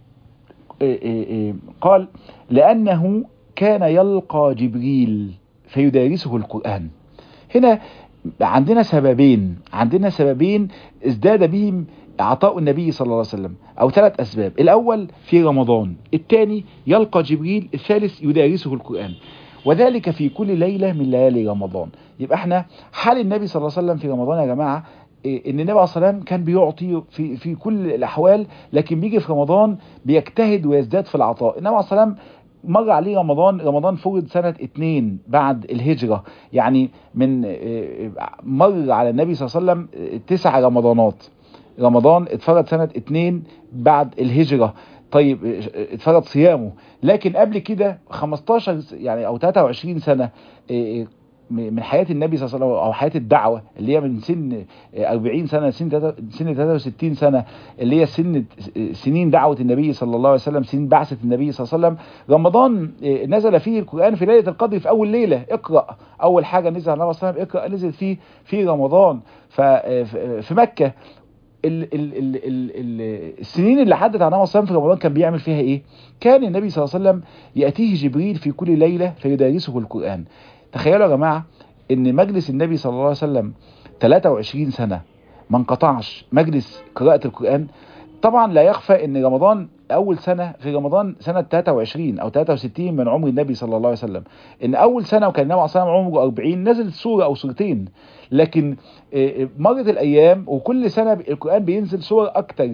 قال لانه كان يلقى جبريل فيدارسه القران هنا عندنا سببين عندنا سببين ازداد بهم عطاء النبي صلى الله عليه وسلم او ثلاث اسباب الاول في رمضان الثاني يلقى جبريل الثالث يدارسه القرآن وذلك في كل ليلة من ليالي رمضان يبقى احنا حال النبي صلى الله عليه وسلم في رمضان يا جماعة ان النبي عليه الصلاه والسلام كان بيعطي في في كل الاحوال لكن بيجي في رمضان بيجتهد ويزداد في العطاء النبي عليه الصلاه والسلام مر عليه رمضان رمضان فرض سنة اتنين بعد الهجرة يعني من مر على النبي صلى الله عليه وسلم تسع رمضانات رمضان اتفرض سنة اتنين بعد الهجرة طيب اتفرض صيامه لكن قبل كده 15 يعني او 23 سنة من حياة النبي صلى الله عليه وسلم او حياة الدعوة اللي هي من سن 40 سنة سن سن 63 سنة اللي هي سن سنين دعوة النبي صلى الله عليه وسلم سنين بعثة النبي صلى الله عليه وسلم رمضان نزل فيه القرآن في ليلة القدر في اول ليلة اقرأ اول حاجة نزل على النبي صلى الله عليه وسلم اقرأ نزل فيه في رمضان ففي مكة ال ال ال ال ال السنين اللي عدت على النبي صلى الله عليه وسلم في رمضان كان بيعمل فيها ايه؟ كان النبي صلى الله عليه وسلم ياتيه جبريل في كل ليله فيدارسه القران. تخيلوا يا جماعه ان مجلس النبي صلى الله عليه وسلم 23 سنه ما انقطعش مجلس قراءه القران طبعا لا يخفى ان رمضان اول سنه في رمضان سنه 23 او 63 من عمر النبي صلى الله عليه وسلم ان اول سنه وكان النبي صلى الله عليه وسلم عمره 40 نزلت سوره او سورتين لكن مرت الايام وكل سنه القران بينزل سور اكتر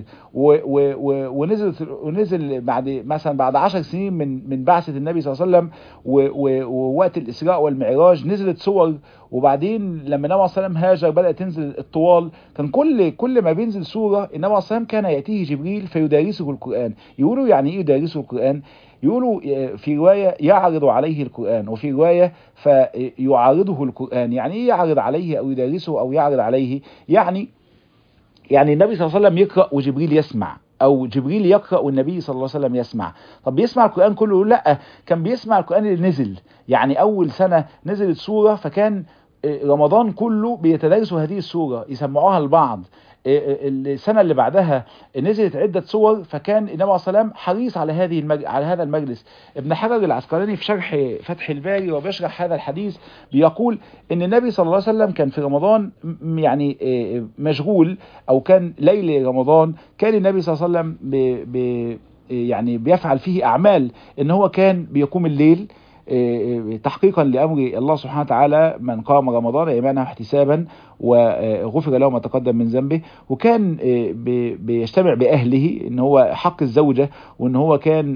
ونزل ونزل بعد مثلا بعد 10 سنين من من بعثه النبي صلى الله عليه وسلم ووقت الاسراء والمعراج نزلت سور وبعدين لما النبي صلى الله عليه وسلم هاجر بدات تنزل الطوال كان كل كل ما بينزل سوره النبي صلى الله عليه وسلم كان ياتيه جبريل فيدارسه القران يقولوا يعني ايه يدارسه القران يقولوا في رواية يعرض عليه القرآن وفي رواية فيعارضه القرآن يعني ايه يعرض عليه او يدارسه او يعرض عليه يعني يعني النبي صلى الله عليه وسلم يقرأ وجبريل يسمع او جبريل يقرأ والنبي صلى الله عليه وسلم يسمع طب بيسمع القرآن كله لا كان بيسمع القرآن اللي نزل يعني اول سنة نزلت سورة فكان رمضان كله بيتدارسوا هذه السورة يسمعوها لبعض السنه اللي بعدها نزلت عده صور فكان النبي عليه الصلاه حريص على هذه المج... على هذا المجلس ابن حجر العسقلاني في شرح فتح الباري وبيشرح هذا الحديث بيقول ان النبي صلى الله عليه وسلم كان في رمضان يعني مشغول او كان ليل رمضان كان النبي صلى الله عليه وسلم ب... ب... يعني بيفعل فيه اعمال ان هو كان بيقوم الليل تحقيقا لامر الله سبحانه وتعالى من قام رمضان ايمانا واحتسابا وغفر له ما تقدم من ذنبه وكان بيجتمع باهله ان هو حق الزوجه وان هو كان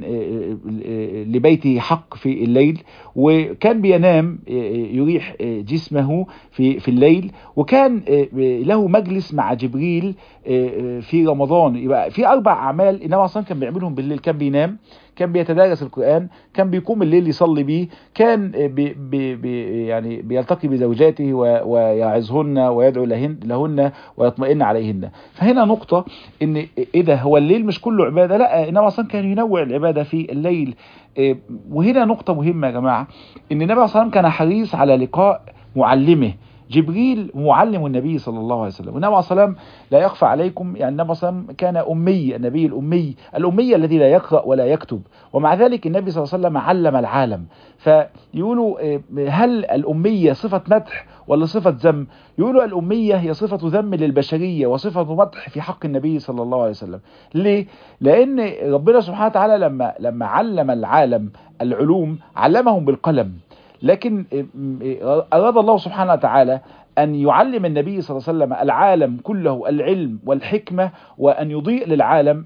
لبيته حق في الليل وكان بينام يريح جسمه في في الليل وكان له مجلس مع جبريل في رمضان يبقى في اربع اعمال النبي اصلا كان بيعملهم بالليل كان بينام كان بيتدارس القرآن كان بيقوم الليل يصلي بيه كان بي بي بي يعني بيلتقي بزوجاته ويعظهن ويدعو لهن, لهن ويطمئن عليهن فهنا نقطة ان ايه ده هو الليل مش كله عبادة لا انما اصلا كان ينوع العبادة في الليل وهنا نقطة مهمة يا جماعة ان النبي صلى الله عليه وسلم كان حريص على لقاء معلمه جبريل معلم النبي صلى الله عليه وسلم والنبي عليه الصلاة لا يخفى عليكم يعني النبي صلى الله عليه وسلم كان أمي النبي الأمي الأمي الذي لا يقرأ ولا يكتب ومع ذلك النبي صلى الله عليه وسلم علم العالم فيقولوا هل الأمية صفة مدح ولا صفة ذم يقولوا الأمية هي صفة ذم للبشرية وصفة مدح في حق النبي صلى الله عليه وسلم ليه؟ لأن ربنا سبحانه وتعالى لما لما علم العالم العلوم علمهم بالقلم لكن أراد الله سبحانه وتعالى أن يعلم النبي صلى الله عليه وسلم العالم كله العلم والحكمة وأن يضيء للعالم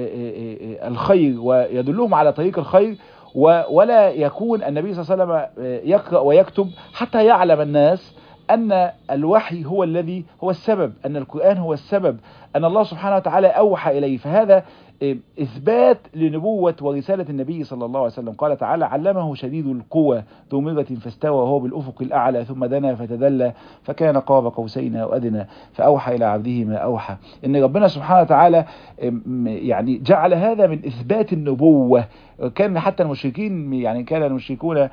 الخير ويدلهم على طريق الخير ولا يكون النبي صلى الله عليه وسلم يقرأ ويكتب حتى يعلم الناس أن الوحي هو الذي هو السبب أن القرآن هو السبب أن الله سبحانه وتعالى أوحى إليه فهذا إثبات لنبوة ورسالة النبي صلى الله عليه وسلم قال تعالى علمه شديد القوى ذو مرة فاستوى وهو بالأفق الأعلى ثم دنا فتدلى فكان قاب قوسين أو أدنى فأوحى إلى عبده ما أوحى إن ربنا سبحانه وتعالى يعني جعل هذا من إثبات النبوة كان حتى المشركين يعني كان المشركون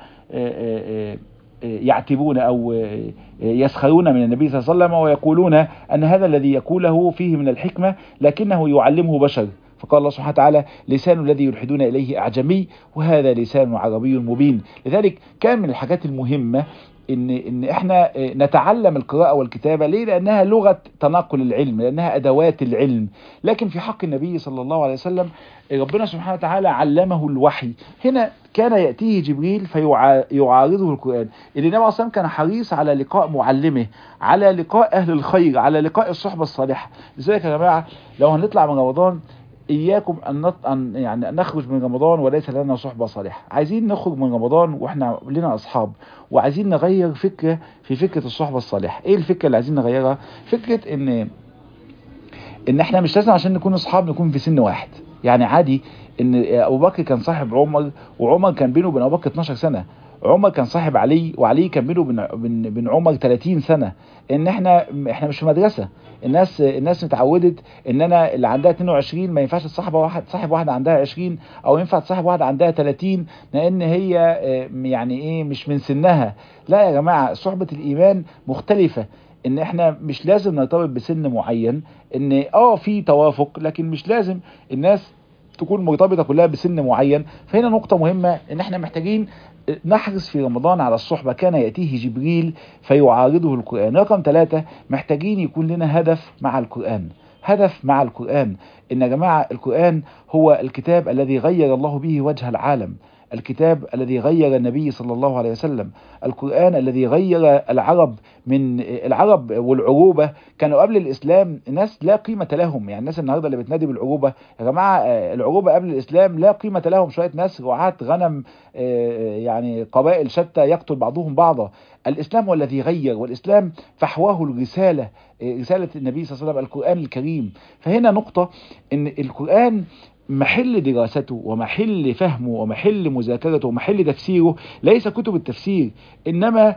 يعتبون أو يسخرون من النبي صلى الله عليه وسلم ويقولون أن هذا الذي يقوله فيه من الحكمة لكنه يعلمه بشر فقال الله سبحانه وتعالى لسان الذي يلحدون إليه أعجمي وهذا لسان عربي مبين لذلك كان من الحاجات المهمة ان ان احنا نتعلم القراءة والكتابة ليه لانها لغة تناقل العلم لانها ادوات العلم لكن في حق النبي صلى الله عليه وسلم ربنا سبحانه وتعالى علمه الوحي هنا كان يأتيه جبريل فيعارضه القرآن اللي النبي صلى كان حريص على لقاء معلمه على لقاء اهل الخير على لقاء الصحبة الصالحة لذلك يا جماعة لو هنطلع من رمضان اياكم ان نط... ان يعني ان نخرج من رمضان وليس لنا صحبه صالحه عايزين نخرج من رمضان واحنا لنا اصحاب وعايزين نغير فكره في فكره الصحبه الصالحه ايه الفكره اللي عايزين نغيرها فكره ان ان احنا مش لازم عشان نكون اصحاب نكون في سن واحد يعني عادي ان ابو بكر كان صاحب عمر وعمر كان بينه وبين ابو بكر 12 سنه عمر كان صاحب علي وعلي كان بينه وبين بين عمر 30 سنه ان احنا احنا مش في مدرسه الناس الناس اتعودت ان انا اللي عندها 22 ما ينفعش تصاحب واحد صاحب واحده عندها 20 او ينفع تصاحب واحده عندها 30 لان هي يعني ايه مش من سنها لا يا جماعه صحبه الايمان مختلفه ان احنا مش لازم نرتبط بسن معين ان اه في توافق لكن مش لازم الناس تكون مرتبطة كلها بسن معين فهنا نقطة مهمة ان احنا محتاجين نحرص في رمضان على الصحبة كان يأتيه جبريل فيعارضه القرآن رقم ثلاثة محتاجين يكون لنا هدف مع القرآن هدف مع القرآن إن يا جماعة القرآن هو الكتاب الذي غير الله به وجه العالم الكتاب الذي غير النبي صلى الله عليه وسلم القرآن الذي غير العرب من العرب والعروبة كانوا قبل الإسلام ناس لا قيمة لهم يعني الناس النهاردة اللي بتنادي بالعروبة يا جماعة العروبة قبل الإسلام لا قيمة لهم شوية ناس رعاة غنم يعني قبائل شتى يقتل بعضهم بعضا الإسلام هو الذي غير والإسلام فحواه الرسالة رسالة النبي صلى الله عليه وسلم القرآن الكريم فهنا نقطة ان القرآن محل دراسته ومحل فهمه ومحل مذاكرته ومحل تفسيره ليس كتب التفسير إنما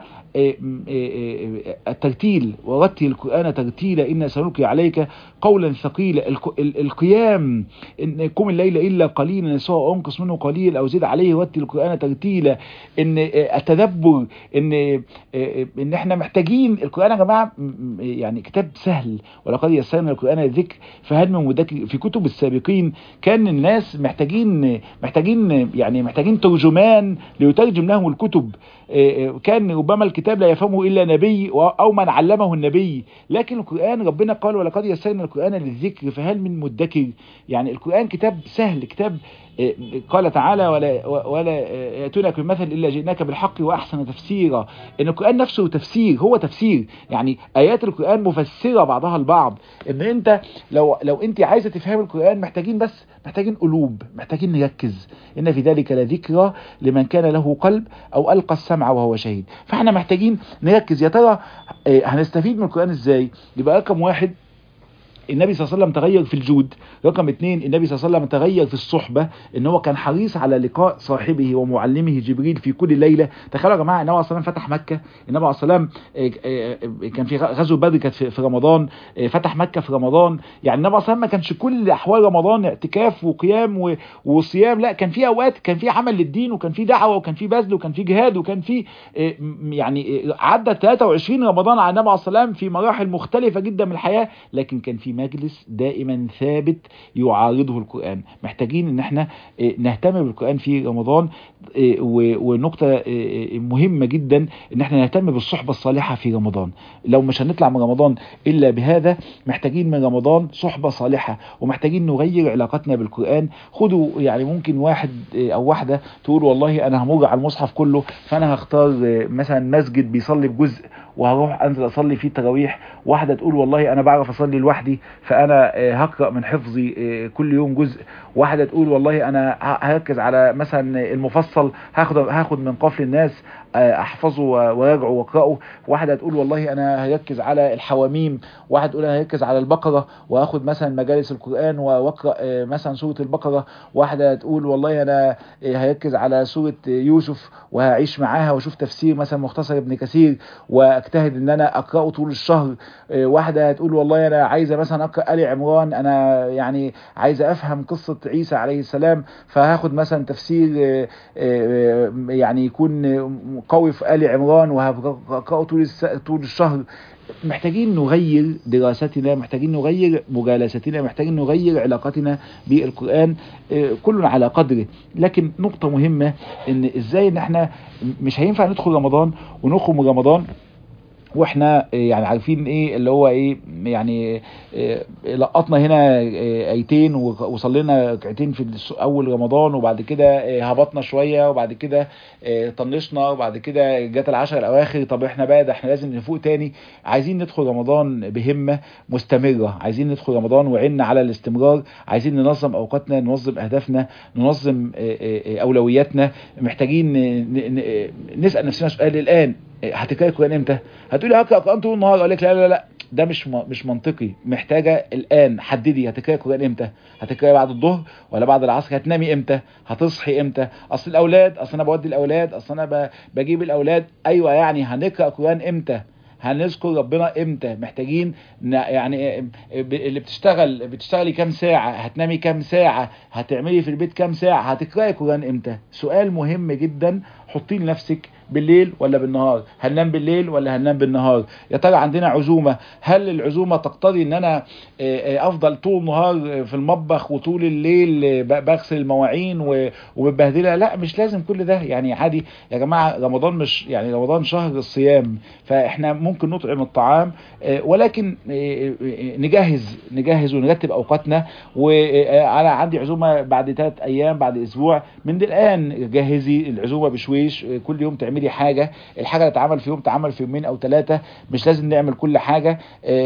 الترتيل ورتل القرآن ترتيلا إن سنلقي عليك قولا ثقيلا القيام إن قم الليل إلا قليلا نساء أنقص منه قليل أو زد عليه ورتل القرآن ترتيلا إن التدبر إن إن إحنا محتاجين القرآن يا جماعة يعني كتاب سهل ولقد يسرنا القرآن للذكر فهل من مدكر في كتب السابقين كان الناس محتاجين محتاجين يعني محتاجين ترجمان ليترجم لهم الكتب كان ربما الكتاب لا يفهمه إلا نبي أو من علمه النبي لكن القرآن ربنا قال ولقد يسرنا القرآن للذكر فهل من مدكر يعني القرآن كتاب سهل كتاب قال تعالى ولا ولا ياتونك بمثل الا جئناك بالحق واحسن تفسيرا ان القران نفسه تفسير هو تفسير يعني ايات القران مفسره بعضها البعض ان انت لو لو انت عايزه تفهم القران محتاجين بس محتاجين قلوب محتاجين نركز ان في ذلك لذكرى لمن كان له قلب او القى السمع وهو شهيد فاحنا محتاجين نركز يا ترى هنستفيد من القران ازاي يبقى رقم واحد النبي صلى الله عليه وسلم تغير في الجود رقم اثنين النبي صلى الله عليه وسلم تغير في الصحبة ان هو كان حريص على لقاء صاحبه ومعلمه جبريل في كل ليلة تخيلوا يا جماعة النبي عليه الصلاة فتح مكة النبي عليه الصلاة كان في غزوة بدر كانت في رمضان فتح مكة في رمضان يعني النبي عليه الصلاة ما كانش كل احوال رمضان اعتكاف وقيام وصيام لا كان في اوقات كان في عمل للدين وكان في دعوة وكان في بذل وكان في جهاد وكان في يعني عدى 23 رمضان على النبي عليه الصلاة في مراحل مختلفة جدا من الحياة لكن كان في مجلس دائما ثابت يعارضه القرآن محتاجين ان احنا نهتم بالقرآن في رمضان ونقطة مهمة جدا ان احنا نهتم بالصحبة الصالحة في رمضان لو مش هنطلع من رمضان الا بهذا محتاجين من رمضان صحبة صالحة ومحتاجين نغير علاقتنا بالقرآن خدوا يعني ممكن واحد او واحدة تقول والله انا همر على المصحف كله فانا هختار مثلا مسجد بيصلي بجزء وهروح انزل اصلي فيه التراويح واحده تقول والله انا بعرف اصلي لوحدي فانا هقرا من حفظي كل يوم جزء واحده تقول والله انا هركز على مثلا المفصل هاخد هاخد من قفل الناس احفظه وراجعه واقراه واحده تقول والله انا هركز على الحواميم واحد تقول انا هركز على البقره واخد مثلا مجالس القران واقرا مثلا سوره البقره واحده تقول والله انا هركز على سوره يوسف وهعيش معاها واشوف تفسير مثلا مختصر ابن كثير واجتهد ان انا اقراه طول الشهر واحده تقول والله انا عايزه مثلا اقرا ال عمران انا يعني عايزه افهم قصه عيسى عليه السلام فهاخد مثلا تفسير يعني يكون قوي في ال عمران وهقراه طول طول الشهر محتاجين نغير دراستنا محتاجين نغير مجالستنا محتاجين نغير علاقتنا بالقرآن كل على قدره لكن نقطة مهمة ان ازاي ان احنا مش هينفع ندخل رمضان ونخرج من رمضان واحنا يعني عارفين ايه اللي هو ايه يعني إيه لقطنا هنا إيه ايتين وصلينا ركعتين في اول رمضان وبعد كده إيه هبطنا شويه وبعد كده طنشنا وبعد كده جت العشر الاواخر طب احنا بقى ده احنا لازم نفوق تاني عايزين ندخل رمضان بهمه مستمره عايزين ندخل رمضان وعنا على الاستمرار عايزين ننظم اوقاتنا ننظم اهدافنا ننظم اولوياتنا محتاجين نسال نفسنا سؤال الان هتقرأي القرآن امتى؟ هتقولي هقرأ القرآن طول النهار اقول لك لا لا لا ده مش مش منطقي محتاجه الان حددي هتقراي القرآن امتى؟ هتقراي بعد الظهر ولا بعد العصر؟ هتنامي امتى؟ هتصحي امتى؟ اصل الاولاد اصل انا بودي الاولاد اصل انا بجيب الاولاد ايوه يعني هنقرأ القرآن امتى؟ هنذكر ربنا امتى محتاجين يعني اللي بتشتغل بتشتغلي كام ساعة هتنامي كام ساعة هتعملي في البيت كام ساعة هتقرأي القرآن امتى سؤال مهم جدا حطيه لنفسك بالليل ولا بالنهار هننام بالليل ولا هننام بالنهار يا ترى عندنا عزومه هل العزومه تقتضي ان انا افضل طول النهار في المطبخ وطول الليل بغسل المواعين ومبهدلها لا مش لازم كل ده يعني عادي يا جماعه رمضان مش يعني رمضان شهر الصيام فاحنا ممكن نطعم الطعام ولكن نجهز نجهز ونرتب اوقاتنا وعلى عندي عزومه بعد ثلاث ايام بعد اسبوع من الان جهزي العزومه بشويش كل يوم تعملي حاجه الحاجه اللي اتعمل في يوم تعمل في يومين او ثلاثه مش لازم نعمل كل حاجه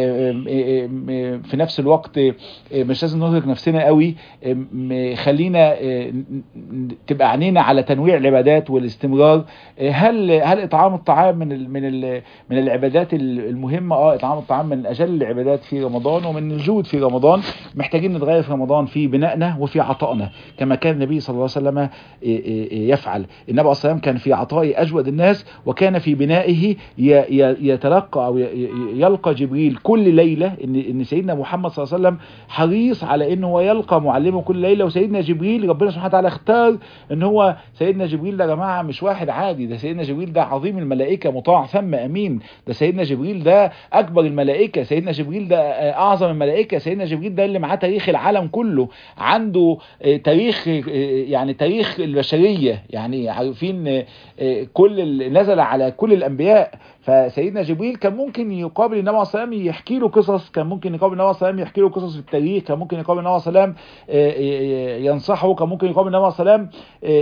في نفس الوقت مش لازم نرهق نفسنا قوي خلينا تبقى عينينا على تنويع العبادات والاستمرار هل هل اطعام الطعام من ال من ال من العبادات المهمه اه اطعام الطعام من اجل العبادات في رمضان ومن الجود في رمضان محتاجين نتغير في رمضان في بنائنا وفي عطائنا كما كان النبي صلى الله عليه وسلم يفعل النبي عليه الصلاه كان في عطائه اجود الناس وكان في بنائه يتلقى او يلقى جبريل كل ليله ان ان سيدنا محمد صلى الله عليه وسلم حريص على انه هو يلقى معلمه كل ليله وسيدنا جبريل ربنا سبحانه وتعالى اختار ان هو سيدنا جبريل ده يا جماعه مش واحد عادي ده سيدنا جبريل ده عظيم الملائكه مطاع ثم امين ده سيدنا جبريل ده اكبر الملائكه سيدنا جبريل ده اعظم الملائكه سيدنا جبريل ده اللي معاه تاريخ العالم كله عنده تاريخ يعني تاريخ البشريه يعني عارفين كل اللي نزل على كل الانبياء فسيدنا جبريل كان ممكن يقابل النبي عليه الصلاه والسلام يحكي له قصص كان ممكن يقابل النبي عليه الصلاه والسلام يحكي له قصص في التاريخ كان ممكن يقابل النبي عليه الصلاه والسلام ينصحه كان ممكن يقابل النبي عليه الصلاه والسلام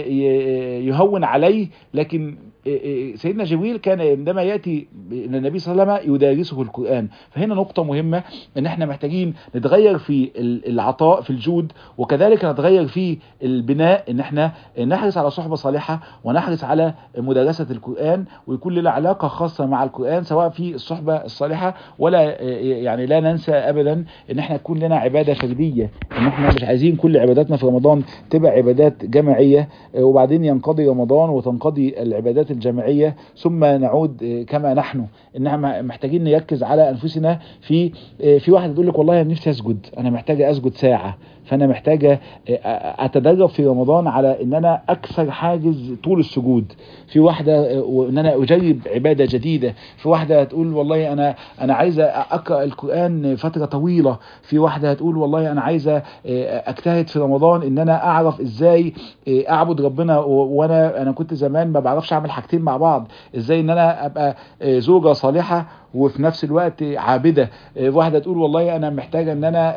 يهون عليه لكن سيدنا جبريل كان عندما ياتي النبي صلى الله عليه وسلم يدارسه القران فهنا نقطه مهمه ان احنا محتاجين نتغير في العطاء في الجود وكذلك نتغير في البناء ان احنا نحرص على صحبه صالحه ونحرص على مدرسه القران ويكون لنا علاقه خاصه مع القران سواء في الصحبه الصالحه ولا يعني لا ننسى ابدا ان احنا تكون لنا عباده فرديه ان احنا مش عايزين كل عباداتنا في رمضان تبقى عبادات جماعيه وبعدين ينقضي رمضان وتنقضي العبادات الجماعيه ثم نعود كما نحن ان احنا محتاجين نركز على انفسنا في في واحد يقول لك والله انا نفسي اسجد انا محتاجه اسجد ساعه فانا محتاجه اتدرب في رمضان على ان انا اكسر حاجز طول السجود في واحده وان انا اجرب عباده جديده في واحده هتقول والله انا انا عايزه اقرا القران فتره طويله في واحده هتقول والله انا عايزه اجتهد في رمضان ان انا اعرف ازاي اعبد ربنا وانا انا كنت زمان ما بعرفش اعمل حاجتين مع بعض ازاي ان انا ابقى زوجه صالحه وفي نفس الوقت عابده واحده تقول والله انا محتاجه ان انا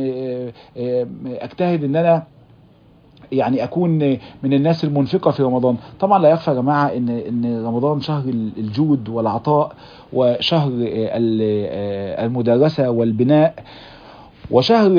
اجتهد ان انا يعني اكون من الناس المنفقه في رمضان طبعا لا يخفى يا جماعه ان ان رمضان شهر الجود والعطاء وشهر المدرسه والبناء وشهر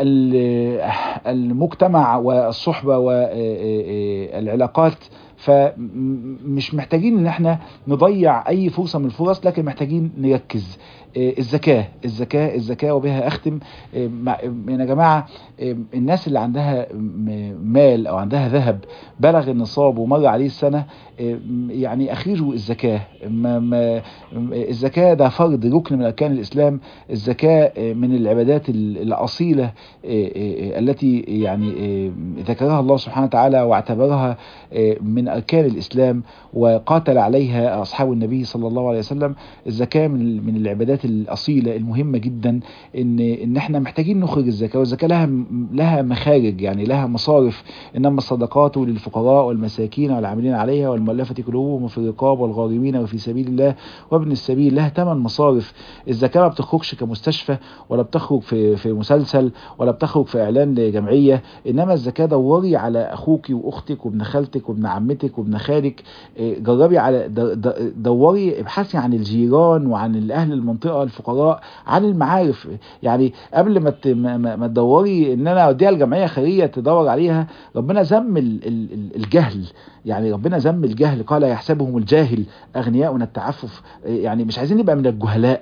المجتمع والصحبه والعلاقات فمش محتاجين ان احنا نضيع اي فرصه من الفرص لكن محتاجين نركز الزكاه الزكاه الزكاه وبها اختم يا جماعه الناس اللي عندها مال او عندها ذهب بلغ النصاب ومر عليه السنه يعني اخرجوا الزكاه ما ما الزكاه ده فرض ركن من اركان الاسلام الزكاه من العبادات الاصيله التي يعني ذكرها الله سبحانه وتعالى واعتبرها من اركان الاسلام وقاتل عليها اصحاب النبي صلى الله عليه وسلم الزكاه من من العبادات الاصيله المهمه جدا ان ان احنا محتاجين نخرج الزكاه والزكاه لها لها مخارج يعني لها مصارف انما الصدقات للفقراء والمساكين والعاملين عليها والمؤلفه قلوبهم وفي الرقاب والغارمين وفي سبيل الله وابن السبيل لها ثمان مصارف الزكاه ما بتخرجش كمستشفى ولا بتخرج في في مسلسل ولا بتخرج في اعلان لجمعيه انما الزكاه دوري على اخوك واختك وابن خالتك وابن عمتك وابن خالك جربي على دوري ابحثي عن الجيران وعن اهل المنطقه الفقراء عن المعارف يعني قبل ما ما تدوري ان انا اوديها الجمعيه خيريه تدور عليها ربنا ذم الجهل يعني ربنا ذم الجهل قال يحسبهم الجاهل اغنياء من التعفف يعني مش عايزين نبقى من الجهلاء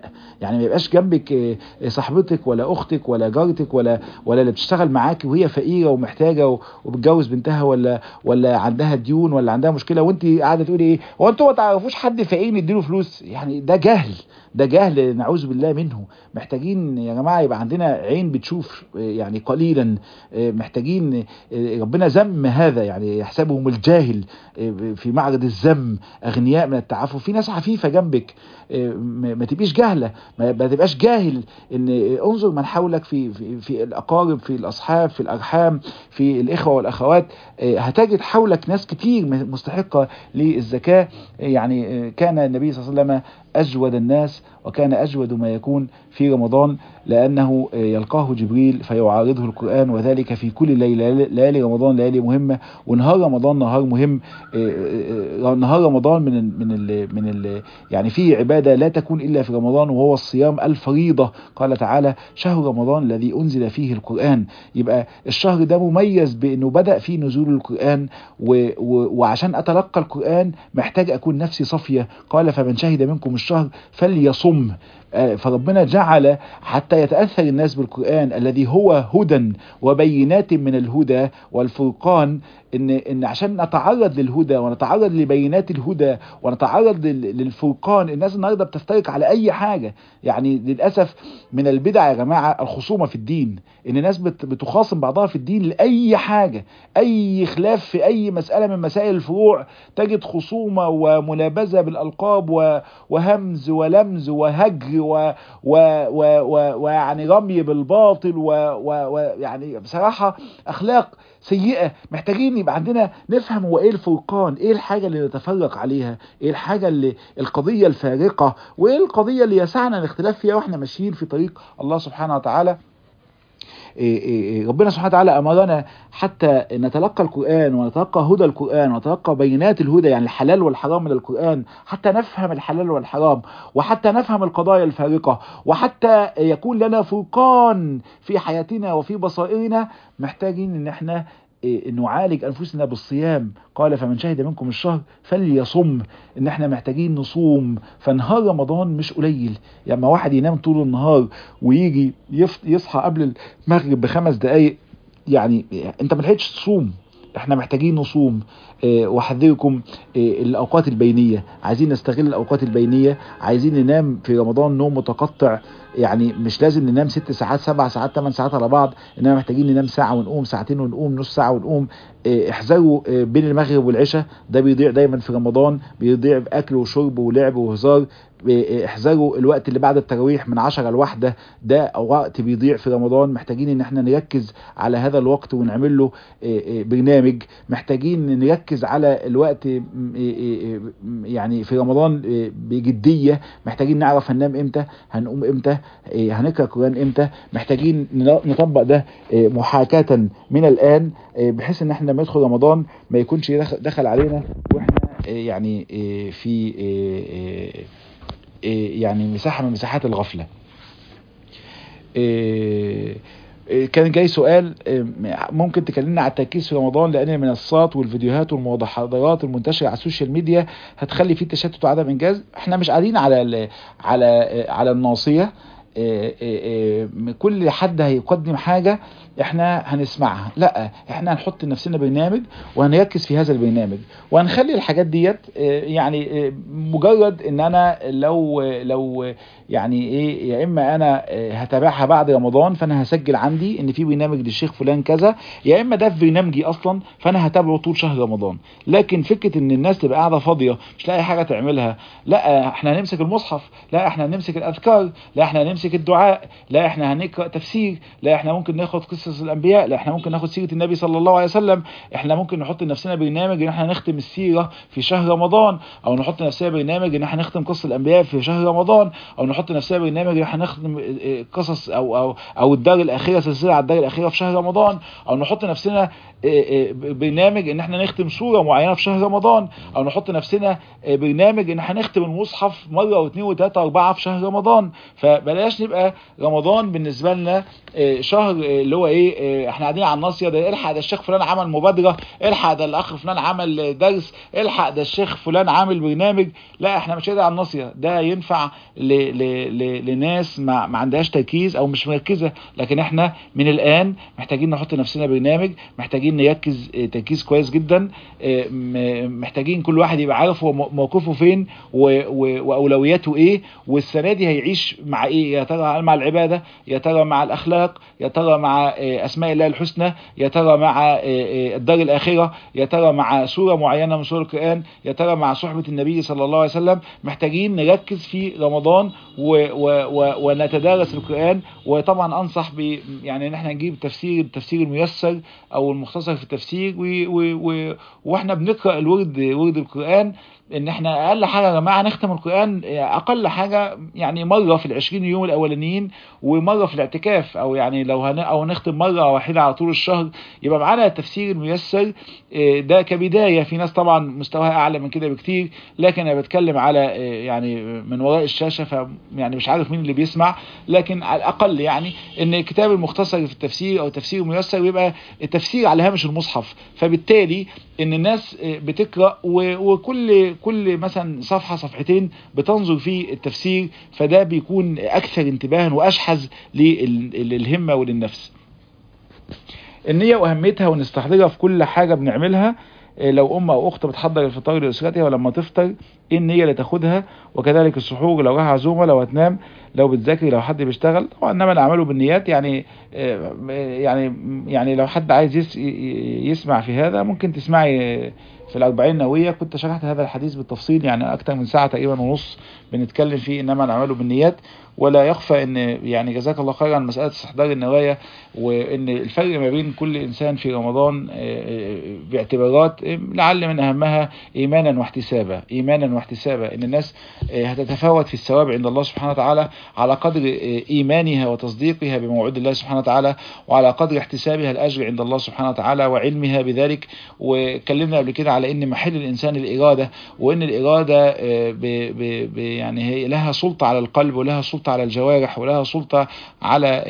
يعني ما يبقاش جنبك آه، صاحبتك ولا اختك ولا جارتك ولا ولا اللي بتشتغل معاك وهي فقيره ومحتاجه و- وبتجوز بنتها ولا ولا عندها ديون ولا عندها مشكله وانت قاعده تقولي ايه هو انتوا ما تعرفوش حد فقير نديله فلوس يعني ده جهل ده جهل نعوذ بالله منه محتاجين يا جماعه يبقى عندنا عين بتشوف آه، يعني قليلا آه، محتاجين آه، ربنا ذم هذا يعني يحسبهم الجاهل آه، في معرض الذم اغنياء من التعفف في ناس عفيفه جنبك آه، ما ما تبقيش جاهله ما ما تبقاش جاهل ان آه، انظر من حولك في في, في الاقارب في الاصحاب في الارحام في الاخوه والاخوات آه، هتجد حولك ناس كتير مستحقه للزكاه آه، يعني آه، كان النبي صلى الله عليه وسلم أجود الناس وكان أجود ما يكون في رمضان لأنه يلقاه جبريل فيعارضه القرآن وذلك في كل ليلة ليالي رمضان ليالي مهمة ونهار رمضان نهار مهم نهار رمضان من ال من ال من ال يعني فيه عبادة لا تكون إلا في رمضان وهو الصيام الفريضة قال تعالى شهر رمضان الذي أنزل فيه القرآن يبقى الشهر ده مميز بأنه بدأ فيه نزول القرآن و و وعشان أتلقى القرآن محتاج أكون نفسي صافية قال فمن شهد منكم الشهر فليصم فربنا جعل حتى يتأثر الناس بالقرآن الذي هو هدى وبينات من الهدى والفرقان ان ان عشان نتعرض للهدى ونتعرض لبينات الهدى ونتعرض للفرقان الناس النهارده بتفترق على اي حاجه يعني للاسف من البدع يا جماعه الخصومه في الدين ان الناس بتخاصم بعضها في الدين لاي حاجه اي خلاف في اي مساله من مسائل الفروع تجد خصومه ومنابذه بالالقاب وهمز ولمز وهجر ويعني رمي بالباطل ويعني بصراحه اخلاق سيئه محتاجين يبقى عندنا نفهم هو ايه الفرقان ايه الحاجه اللي نتفرق عليها ايه الحاجه اللي القضيه الفارقه وايه القضيه اللي يسعنا الاختلاف فيها واحنا ماشيين في طريق الله سبحانه وتعالى إيه إيه ربنا سبحانه وتعالى امرنا حتى نتلقى القران ونتلقى هدى القران ونتلقى بينات الهدى يعني الحلال والحرام من القران حتى نفهم الحلال والحرام وحتى نفهم القضايا الفارقه وحتى يكون لنا فرقان في حياتنا وفي بصائرنا محتاجين ان احنا نعالج انفسنا بالصيام قال فمن شهد منكم الشهر فليصم ان احنا محتاجين نصوم فنهار رمضان مش قليل يعني ما واحد ينام طول النهار ويجي يصحى قبل المغرب بخمس دقايق يعني انت ما لحقتش تصوم احنا محتاجين نصوم اه واحذركم اه الاوقات البينيه عايزين نستغل الاوقات البينيه عايزين ننام في رمضان نوم متقطع يعني مش لازم ننام ست ساعات سبع ساعات ثمان ساعات على بعض انما محتاجين ننام ساعه ونقوم ساعتين ونقوم نص ساعه ونقوم اه احذروا بين المغرب والعشاء ده بيضيع دايما في رمضان بيضيع باكل وشرب ولعب وهزار احذروا الوقت اللي بعد التراويح من 10 لواحدة ده وقت بيضيع في رمضان محتاجين ان احنا نركز على هذا الوقت ونعمل له برنامج محتاجين نركز على الوقت يعني في رمضان بجدية محتاجين نعرف هننام امتى هنقوم امتى هنقرا القران امتى محتاجين نطبق ده محاكاة من الان بحيث ان احنا لما يدخل رمضان ما يكونش دخل علينا واحنا يعني في يعني مساحة من مساحات الغفلة كان جاي سؤال ممكن تكلمنا على التركيز في رمضان لان المنصات والفيديوهات والمحاضرات المنتشره على السوشيال ميديا هتخلي فيه تشتت وعدم انجاز احنا مش قاعدين على على على الناصيه كل حد هيقدم حاجة احنا هنسمعها لا احنا هنحط لنفسنا برنامج وهنركز في هذا البرنامج وهنخلي الحاجات ديت يعني مجرد ان انا لو لو يعني ايه يا اما انا هتابعها بعد رمضان فانا هسجل عندي ان في برنامج للشيخ فلان كذا يا اما ده في برنامجي اصلا فانا هتابعه طول شهر رمضان لكن فكره ان الناس تبقى قاعده فاضيه مش لاقي حاجه تعملها لا احنا هنمسك المصحف لا احنا هنمسك الاذكار لا احنا هنمسك الدعاء لا احنا هنقرا تفسير لا احنا ممكن ناخد قصص الانبياء لا احنا ممكن ناخد سيره النبي صلى الله عليه وسلم احنا ممكن نحط لنفسنا برنامج ان احنا نختم السيره في شهر رمضان او نحط لنفسنا برنامج ان احنا نختم قصص الانبياء في شهر رمضان او نحط لنفسنا برنامج ان احنا نختم قصص او او او الدار الاخيره سلسله على الدار الاخيره في شهر رمضان او نحط نفسنا برنامج ان احنا نختم سوره معينه في شهر رمضان او نحط نفسنا برنامج ان احنا نختم المصحف مره واثنين وثلاثه واربعه في شهر رمضان فبلاش بلاش نبقى رمضان بالنسبه لنا شهر اللي هو ايه احنا قاعدين على الناصيه ده الحق ده الشيخ فلان عمل مبادره الحق ده الاخ فلان عمل درس الحق ده الشيخ فلان عامل برنامج لا احنا مش قاعدين على الناصيه ده ينفع ل ل ل لناس ما, ما عندهاش تركيز او مش مركزه لكن احنا من الان محتاجين نحط نفسنا برنامج محتاجين نركز تركيز كويس جدا محتاجين كل واحد يبقى عارف هو موقفه فين واولوياته ايه والسنه دي هيعيش مع ايه يا ترى مع العباده يا ترى مع الاخلاق يا ترى مع اسماء الله الحسنى يا ترى مع الدار الاخره يا ترى مع سوره معينه من سور القران يا ترى مع صحبه النبي صلى الله عليه وسلم محتاجين نركز في رمضان و و و ونتدارس القران وطبعا انصح ب يعني ان احنا نجيب تفسير التفسير الميسر او المختصر في التفسير و و و واحنا بنقرا الورد ورد القران ان احنا اقل حاجه يا جماعه نختم القران اقل حاجه يعني مره في العشرين يوم الاولانيين ومره في الاعتكاف او يعني لو هن او نختم مره واحده على طول الشهر يبقى معانا التفسير الميسر ده كبدايه في ناس طبعا مستواها اعلى من كده بكتير لكن انا بتكلم على يعني من وراء الشاشه ف يعني مش عارف مين اللي بيسمع لكن على الاقل يعني ان الكتاب المختصر في التفسير او التفسير الميسر يبقى التفسير على هامش المصحف فبالتالي ان الناس بتقرا وكل كل مثلا صفحه صفحتين بتنظر في التفسير فده بيكون اكثر انتباها واشحذ للهمه وللنفس النيه واهميتها ونستحضرها في كل حاجه بنعملها لو ام او اخت بتحضر الفطار لاسرتها ولما تفطر ايه النيه اللي تاخدها وكذلك السحور لو راح عزومه لو هتنام لو بتذاكري لو حد بيشتغل طبعا انما الاعمال بالنيات يعني يعني يعني لو حد عايز يسمع في هذا ممكن تسمعي في الأربعين النووية كنت شرحت هذا الحديث بالتفصيل يعني أكثر من ساعة تقريبا ونص بنتكلم فيه إنما الأعمال بالنيات ولا يخفى ان يعني جزاك الله خيرا عن مساله استحضار النوايا وان الفرق ما بين كل انسان في رمضان باعتبارات لعل من اهمها ايمانا واحتسابا ايمانا واحتسابا ان الناس هتتفاوت في الثواب عند الله سبحانه وتعالى على قدر ايمانها وتصديقها بموعود الله سبحانه وتعالى وعلى قدر احتسابها الاجر عند الله سبحانه وتعالى وعلمها بذلك واتكلمنا قبل كده على ان محل الانسان الاراده وان الاراده ب ب يعني هي لها سلطه على القلب ولها سلطه على الجوارح ولها سلطة على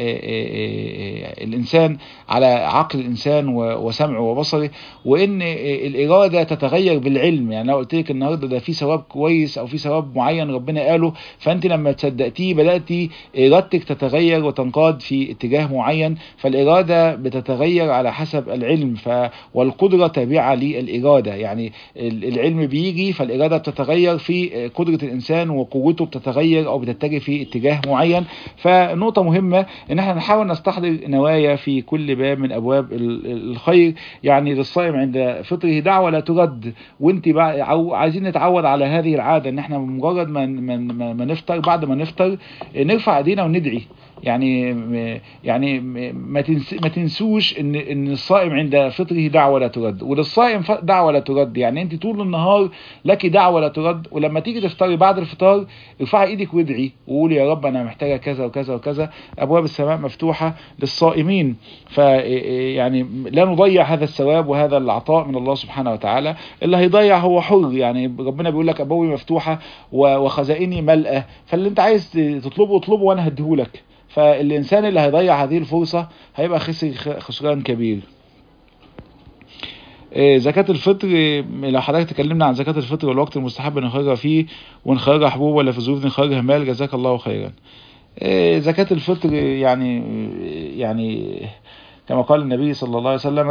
الإنسان على عقل الإنسان وسمعه وبصره وإن الإرادة تتغير بالعلم يعني لو قلت لك النهاردة ده في ثواب كويس أو في ثواب معين ربنا قاله فأنت لما تصدقتيه بدأتي إرادتك تتغير وتنقاد في اتجاه معين فالإرادة بتتغير على حسب العلم ف والقدرة تابعة للإرادة يعني العلم بيجي فالإرادة بتتغير في قدرة الإنسان وقوته بتتغير أو بتتجه في اتجاه معين فنقطة مهمة ان احنا نحاول نستحضر نوايا في كل باب من ابواب الخير يعني للصائم عند فطره دعوة لا ترد وانت عايزين نتعود على هذه العادة ان احنا مجرد ما, ما, ما نفطر بعد ما نفطر نرفع ايدينا وندعي يعني يعني ما ما تنسوش ان ان الصائم عند فطره دعوه لا ترد وللصائم دعوه لا ترد يعني انت طول النهار لك دعوه لا ترد ولما تيجي تفطري بعد الفطار ارفعي ايدك وادعي وقولي يا رب انا محتاجه كذا وكذا وكذا ابواب السماء مفتوحه للصائمين ف يعني لا نضيع هذا الثواب وهذا العطاء من الله سبحانه وتعالى اللي هيضيع هو حر يعني ربنا بيقول لك ابوابي مفتوحه وخزائني ملأه فاللي انت عايز تطلبه اطلبه وانا هديهولك فالإنسان اللي هيضيع هذه الفرصة هيبقى خسر خسران كبير زكاة الفطر لو حضرتك تكلمنا عن زكاة الفطر والوقت المستحب نخرجها فيه ونخرجها حبوب ولا في ظروف نخرجها مال جزاك الله خيرا زكاة الفطر يعني يعني كما قال النبي صلى الله عليه وسلم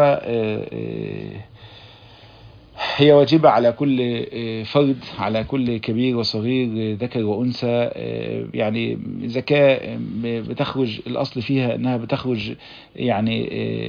هي واجبة على كل فرد على كل كبير وصغير ذكر وأنثى يعني زكاة بتخرج الأصل فيها أنها بتخرج يعني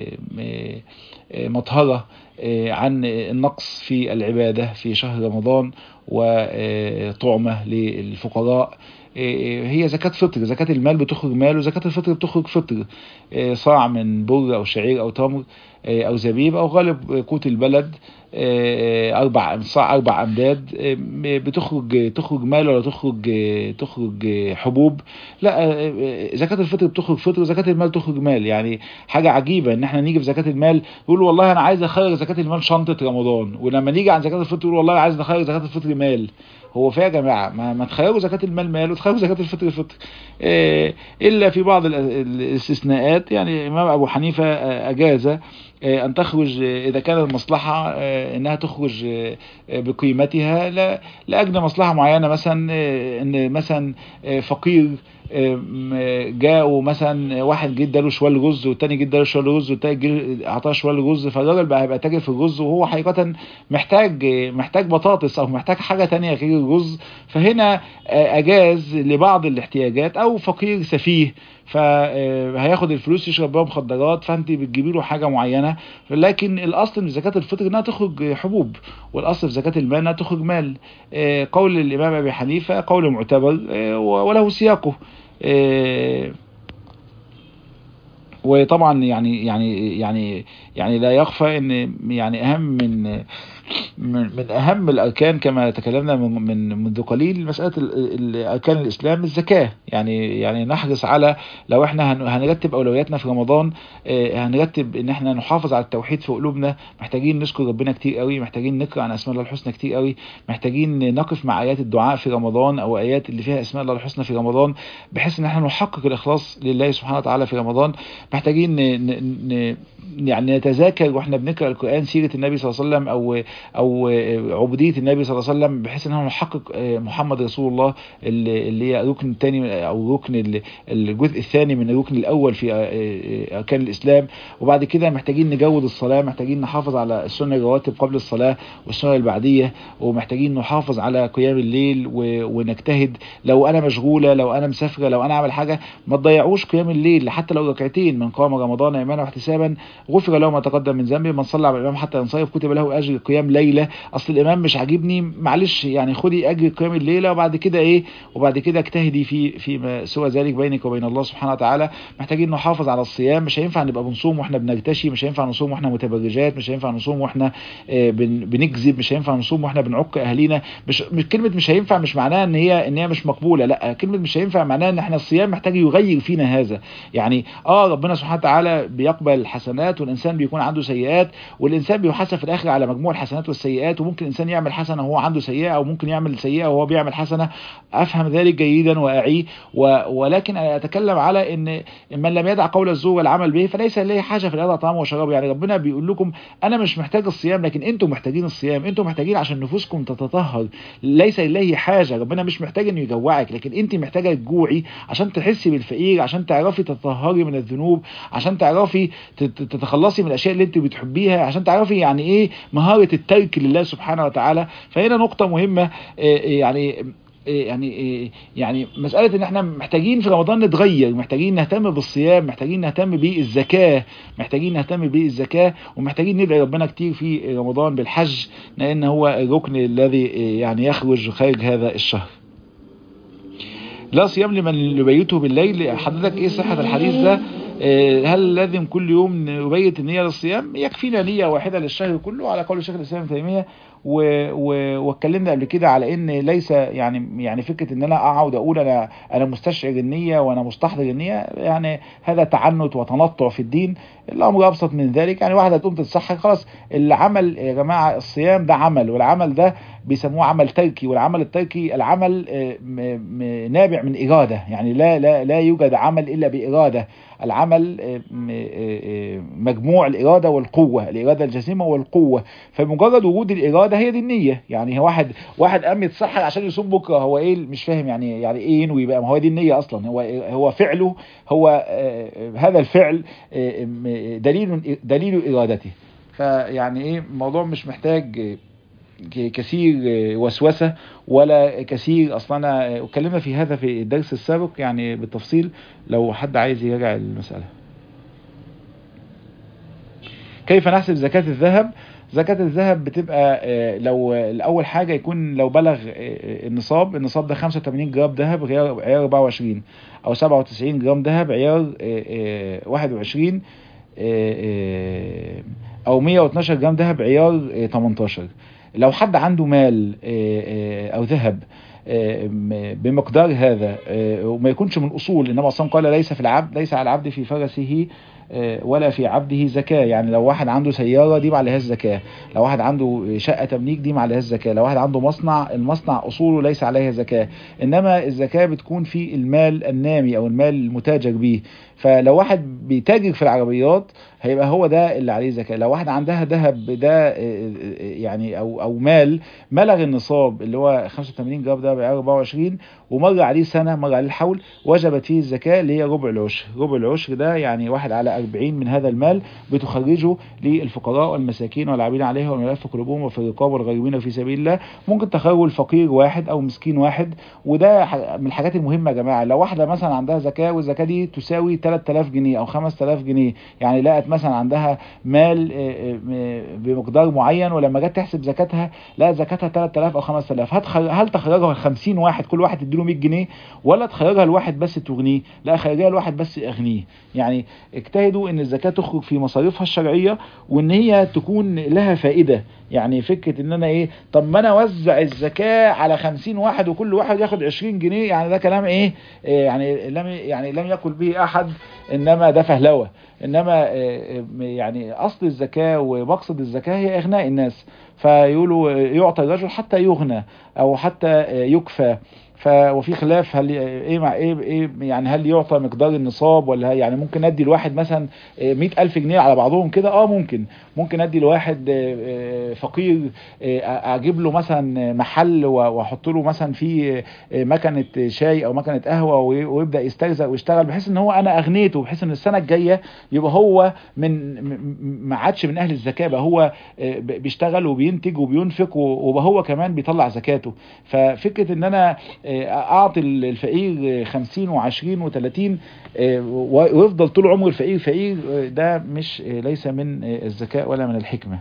مطهرة عن النقص في العبادة في شهر رمضان وطعمة للفقراء هي زكاة فطر زكاة المال بتخرج مال وزكاة الفطر بتخرج فطر صاع من بر أو شعير أو تمر أو زبيب أو غالب قوت البلد اربع صاع اربع امداد بتخرج تخرج مال ولا تخرج تخرج حبوب لا زكاه الفطر بتخرج فطر وزكاه المال تخرج مال يعني حاجه عجيبه ان احنا نيجي في زكاه المال نقول والله انا عايز اخرج زكاه المال شنطه رمضان ولما نيجي عن زكاه الفطر نقول والله عايز اخرج زكاه الفطر مال هو فيها يا جماعه ما, ما تخيروا زكاه المال مال وتخيروا زكاه الفطر فطر إيه الا في بعض الاستثناءات يعني الامام ابو حنيفه اجاز ان تخرج اذا كان المصلحه انها تخرج بقيمتها لاجل مصلحه معينه مثلا ان مثلا فقير جاءوا مثلا واحد جه اداله شوال رز والتاني جه اداله شوال رز والتاني جه اعطاه شوال رز فالراجل بقى هيبقى تاجر في الرز وهو حقيقه محتاج محتاج بطاطس او محتاج حاجه تانية غير الرز فهنا اجاز لبعض الاحتياجات او فقير سفيه فهياخد الفلوس يشرب بيها مخدرات فانت بتجيبي له حاجه معينه لكن الاصل من زكاه الفطر انها تخرج حبوب والاصل في زكاه المال انها تخرج مال قول الامام ابي حنيفه قول معتبر وله سياقه وطبعا يعني يعني يعني يعني لا يخفى ان يعني اهم من من, من اهم الاركان كما تكلمنا من من منذ قليل مساله اركان الاسلام الزكاه يعني يعني نحرص على لو احنا هنرتب اولوياتنا في رمضان هنرتب ان احنا نحافظ على التوحيد في قلوبنا محتاجين نشكر ربنا كتير قوي محتاجين نقرا عن اسماء الله الحسنى كتير قوي محتاجين نقف مع ايات الدعاء في رمضان او ايات اللي فيها اسماء الله الحسنى في رمضان بحيث ان احنا نحقق الاخلاص لله سبحانه وتعالى في رمضان محتاجين ن... ن... يعني نتذاكر واحنا بنقرا القران سيره النبي صلى الله عليه وسلم او او عبوديه النبي صلى الله عليه وسلم بحيث ان احنا نحقق محمد رسول الله اللي هي الركن الثاني او ركن الجزء الثاني من الركن الاول في اركان الاسلام وبعد كده محتاجين نجود الصلاه محتاجين نحافظ على السنه الرواتب قبل الصلاه والسنه البعديه ومحتاجين نحافظ على قيام الليل ونجتهد لو انا مشغوله لو انا مسافره لو انا اعمل حاجه ما تضيعوش قيام الليل حتى لو ركعتين من قام رمضان ايمانا واحتسابا غفر له ما تقدم من ذنبه من صلى على الامام حتى ينصرف كتب له اجر قيام ليله اصل الامام مش عاجبني معلش يعني خدي اجر قيام الليله وبعد كده ايه وبعد كده اجتهدي في فيما سوى ذلك بينك وبين الله سبحانه وتعالى محتاجين نحافظ على الصيام مش هينفع نبقى بنصوم واحنا بنرتشي مش هينفع نصوم واحنا متبرجات مش هينفع نصوم واحنا بنكذب مش هينفع نصوم واحنا بنعق اهالينا مش كلمه مش هينفع مش معناها ان هي ان هي مش مقبوله لا كلمه مش هينفع معناها ان احنا الصيام محتاج يغير فينا هذا يعني اه ربنا سبحانه وتعالى بيقبل الحسنات والانسان بيكون عنده سيئات والانسان بيحاسب في الاخر على مجموع الحسنات والسيئات وممكن الانسان يعمل حسنه وهو عنده سيئه او ممكن يعمل سيئه وهو بيعمل حسنه افهم ذلك جيدا واعيه ولكن انا اتكلم على ان من لم يدع قول الزور والعمل به فليس ليه حاجه في الهدى طعام وشراب يعني ربنا بيقول لكم انا مش محتاج الصيام لكن انتم محتاجين الصيام انتم محتاجين عشان نفوسكم تتطهر ليس لله حاجه ربنا مش محتاج انه يجوعك لكن انت محتاجه تجوعي عشان تحسي بالفقير عشان تعرفي تتطهري من الذنوب عشان تعرفي تتخلصي من الاشياء اللي انت بتحبيها عشان تعرفي يعني ايه مهاره الترك لله سبحانه وتعالى فهنا نقطه مهمه يعني يعني يعني مسألة ان احنا محتاجين في رمضان نتغير محتاجين نهتم بالصيام محتاجين نهتم بالزكاة محتاجين نهتم بالزكاة ومحتاجين ندعي ربنا كتير في رمضان بالحج لان هو الركن الذي يعني يخرج خارج هذا الشهر لا صيام لمن يبيته بالليل حضرتك ايه صحة الحديث ده هل لازم كل يوم نبيت النية للصيام يكفينا نية واحدة للشهر كله على قول الشيخ الإسلام تيمية واتكلمنا قبل كده على ان ليس يعني يعني فكره ان انا اقعد اقول انا انا مستشعر النيه وانا مستحضر النيه يعني هذا تعنت وتنطع في الدين الامر ابسط من ذلك يعني واحده تقوم تتصحى خلاص العمل يا جماعه الصيام ده عمل والعمل ده بيسموه عمل تركي والعمل التركي العمل نابع من اراده يعني لا لا لا يوجد عمل الا باراده العمل مجموع الاراده والقوه الاراده الجسيمه والقوه فمجرد وجود الاراده هي دي النيه يعني واحد واحد قام يتسحر عشان يصوم بكره هو ايه مش فاهم يعني يعني ايه ينوي بقى ما هو دي النيه اصلا هو هو فعله هو هذا الفعل دليل دليل ارادته فيعني ايه الموضوع مش محتاج كثير وسوسة ولا كثير اصلا انا اتكلمنا في هذا في الدرس السابق يعني بالتفصيل لو حد عايز يراجع المسألة كيف نحسب زكاة الذهب زكاة الذهب بتبقى لو الاول حاجة يكون لو بلغ النصاب النصاب ده 85 جرام ذهب عيار 24 او 97 جرام ذهب عيار 21 او 112 جرام ذهب عيار 18 لو حد عنده مال او ذهب بمقدار هذا وما يكونش من اصول انما اصلا قال ليس في العبد ليس على العبد في فرسه ولا في عبده زكاة يعني لو واحد عنده سيارة دي ما عليهاش زكاة لو واحد عنده شقة تمليك دي ما عليهاش زكاة لو واحد عنده مصنع المصنع أصوله ليس عليها زكاة إنما الزكاة بتكون في المال النامي أو المال المتاجر به فلو واحد بيتاجر في العربيات هيبقى هو ده اللي عليه زكاة لو واحد عندها ذهب ده يعني أو أو مال بلغ النصاب اللي هو 85 جرام ده بعيار 24 ومر عليه سنة مر عليه الحول وجبت فيه الزكاة اللي هي ربع العشر ربع العشر ده يعني واحد على 40 من هذا المال بتخرجه للفقراء والمساكين والعاملين عليها والملف قلوبهم وفي الرقاب والغارمين في سبيل الله ممكن تخرجوا الفقير واحد او مسكين واحد وده من الحاجات المهمة يا جماعة لو واحدة مثلا عندها زكاة والزكاة دي تساوي 3000 جنيه او 5000 جنيه يعني لقت مثلا عندها مال بمقدار معين ولما جت تحسب زكاتها لقت زكاتها 3000 او 5000 هل تخرجها 50 واحد كل واحد تديله 100 جنيه ولا تخرجها الواحد بس تغنيه لا خرجها الواحد بس اغنيه يعني اجتهدوا ان الزكاة تخرج في مصاريفها الشرعية وان هي تكون لها فائدة يعني فكرة ان انا ايه طب ما انا اوزع الزكاة على خمسين واحد وكل واحد ياخد عشرين جنيه يعني ده كلام ايه, إيه يعني لم يعني لم يقل به احد انما ده فهلوة انما يعني اصل الزكاة ومقصد الزكاة هي اغناء الناس فيقولوا يعطى الرجل حتى يغنى او حتى يكفى ف وفي خلاف هل ايه مع ايه ايه يعني هل يعطى مقدار النصاب ولا يعني ممكن ادي الواحد مثلا 100000 جنيه على بعضهم كده اه ممكن ممكن ادي لواحد فقير اجيب له مثلا محل واحط له مثلا في مكنه شاي او مكنه قهوه ويبدا يسترزق ويشتغل بحيث ان هو انا اغنيته بحيث ان السنه الجايه يبقى هو من ما عادش من اهل الزكاه بقى هو بيشتغل وبينتج وبينفق وبقى هو كمان بيطلع زكاته ففكره ان انا اعطي الفقير 50 و20 و30 ويفضل طول عمره الفقير فقير ده مش ليس من الذكاء ولا من الحكمة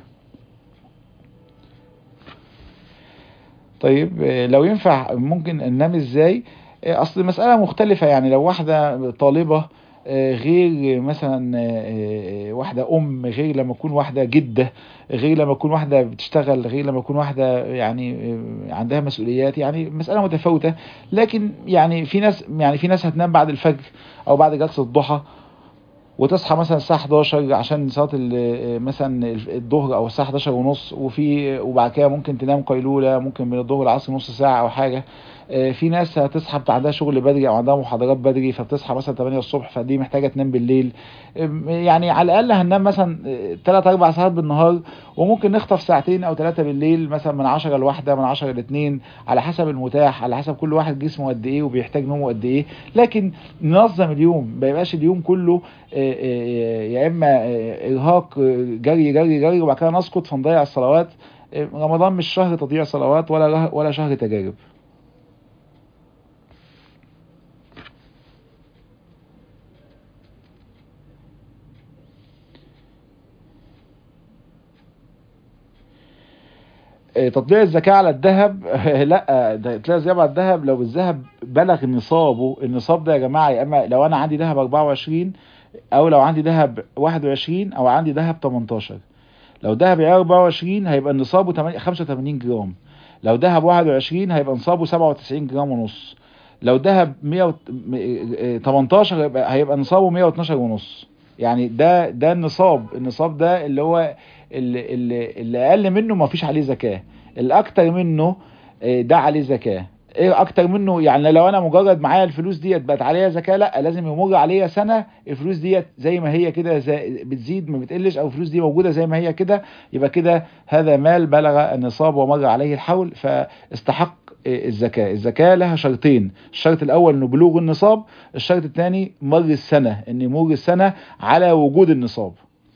طيب لو ينفع ممكن ننام ازاي اصل مسألة مختلفة يعني لو واحدة طالبة غير مثلا واحدة أم غير لما تكون واحدة جدة غير لما تكون واحدة بتشتغل غير لما تكون واحدة يعني عندها مسؤوليات يعني مسألة متفاوتة لكن يعني في ناس يعني في ناس هتنام بعد الفجر أو بعد جلسة الضحى وتصحى مثلا الساعة 11 عشان صلاة مثلا الظهر او الساعة 11 ونص وفي وبعد كده ممكن تنام قيلولة ممكن من الظهر العصر نص ساعة او حاجة في ناس هتصحى بتاع عندها شغل بدري او عندها محاضرات بدري فبتصحى مثلا 8 الصبح فدي محتاجة تنام بالليل يعني على الاقل هننام مثلا 3 4 ساعات بالنهار وممكن نخطف ساعتين او ثلاثة بالليل مثلا من 10 لواحدة من 10 ل 2 على حسب المتاح على حسب كل واحد جسمه قد ايه وبيحتاج نومه قد ايه لكن ننظم اليوم ما يبقاش اليوم كله يا اما ارهاق جري جري جري وبعد كده نسقط فنضيع الصلوات رمضان مش شهر تضييع صلوات ولا ولا شهر تجارب تطبيق الزكاة على الذهب لا ده تلاقي الزكاة على الذهب لو الذهب بلغ نصابه النصاب ده يا جماعة يا اما لو انا عندي ذهب 24 او لو عندي ذهب 21 او عندي ذهب 18 لو ذهب 24 هيبقى نصابه 85 جرام لو ذهب 21 هيبقى نصابه 97 جرام ونص لو ذهب 100 18 هيبقى هيبقى نصابه 112 ونص يعني ده ده النصاب النصاب ده اللي هو اللي, اللي, اللي اقل منه ما فيش عليه زكاه الاكتر منه ده عليه زكاه ايه اكتر منه يعني لو انا مجرد معايا الفلوس ديت بقت عليها زكاه لا لازم يمر عليها سنه الفلوس ديت زي ما هي كده بتزيد ما بتقلش او الفلوس دي موجوده زي ما هي كده يبقى كده هذا مال بلغ النصاب ومر عليه الحول فاستحق الزكاه الزكاه لها شرطين الشرط الاول انه بلوغ النصاب الشرط الثاني مر السنه ان يمر السنه على وجود النصاب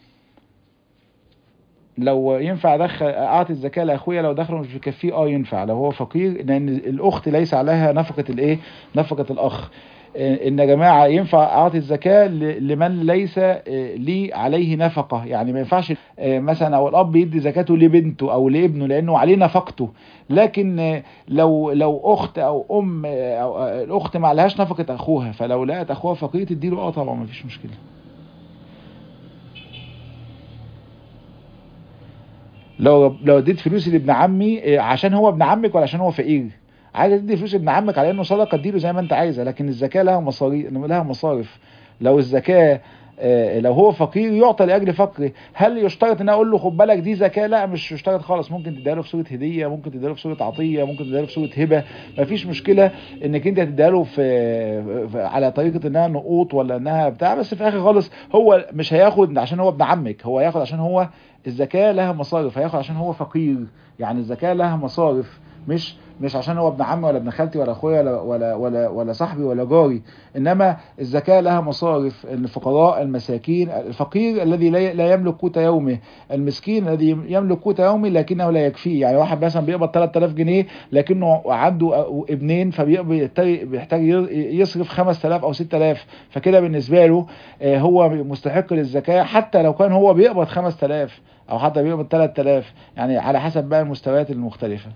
لو ينفع ادخل اعطي الزكاه لاخويا لو دخله مش بيكفيه اه ينفع لو هو فقير لان الاخت ليس عليها نفقه الايه نفقه الاخ ان يا جماعه ينفع اعطي الزكاه لمن ليس لي عليه نفقه يعني ما ينفعش مثلا او الاب يدي زكاته لبنته او لابنه لانه عليه نفقته لكن لو لو اخت او ام أو الاخت ما عليهاش نفقه اخوها فلو لقت اخوها فقير تديله اه طبعا ما فيش مشكله لو لو اديت فلوسي لابن عمي إيه، عشان هو ابن عمك ولا عشان هو فقير عايز تدي فلوس ابن عمك على انه صدقه اديله زي ما انت عايزه لكن الزكاه لها مصاريف لها مصارف لو الزكاه آه، لو هو فقير يعطى لاجل فقره هل يشترط ان أنا اقول له خد بالك دي زكاه لا مش يشترط خالص ممكن تديها له في صوره هديه ممكن تديها له في صوره عطيه ممكن تديها له في صوره هبه مفيش مشكله انك انت تديها له في في- على طريقه انها نقوط ولا انها بتاع بس في الاخر خالص هو مش هياخد عشان هو ابن عمك هو هياخد عشان هو الزكاه لها مصارف هياخد عشان هو فقير يعني الزكاه لها مصارف مش مش عشان هو ابن عمي ولا ابن خالتي ولا اخويا ولا ولا ولا, ولا صاحبي ولا جاري انما الزكاه لها مصارف الفقراء المساكين الفقير الذي لا لا يملك قوت يومه المسكين الذي يملك قوت يومه لكنه لا يكفيه يعني واحد مثلا بيقبض 3000 جنيه لكنه عنده ابنين فبيحتاج بيحتاج يصرف 5000 او 6000 فكده بالنسبه له آه، هو مستحق للزكاه حتى لو كان هو بيقبض 5000 او حتى بيقبض 3000 يعني على حسب بقى المستويات المختلفه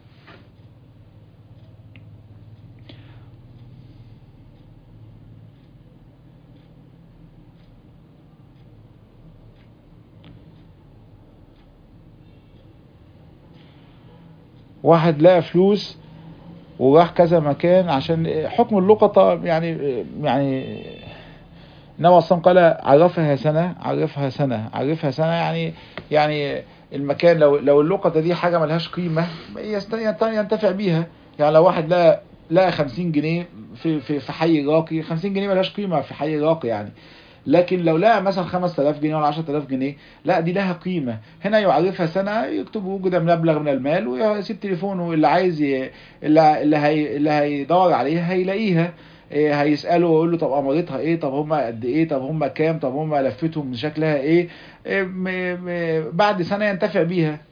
واحد لقى فلوس وراح كذا مكان عشان حكم اللقطة يعني يعني النبي اصلا قال عرفها سنة عرفها سنة عرفها سنة يعني يعني المكان لو لو اللقطة دي حاجة ملهاش قيمة يست- ينت- ينتفع بيها يعني لو واحد لقى لقى 50 جنيه في في في حي راقي 50 جنيه ملهاش قيمة في حي راقي يعني لكن لو لقى مثلا 5000 جنيه ولا 10000 جنيه لا دي لها قيمة هنا يعرفها سنة يكتب وجود مبلغ من المال ويسيب تليفونه اللي عايز ي... اللي اللي, هي... اللي هيدور عليها هيلاقيها إيه هيسأله ويقول له طب امارتها ايه طب هم قد ايه طب هم كام طب هم لفتهم شكلها ايه, إيه م... م... بعد سنة ينتفع بيها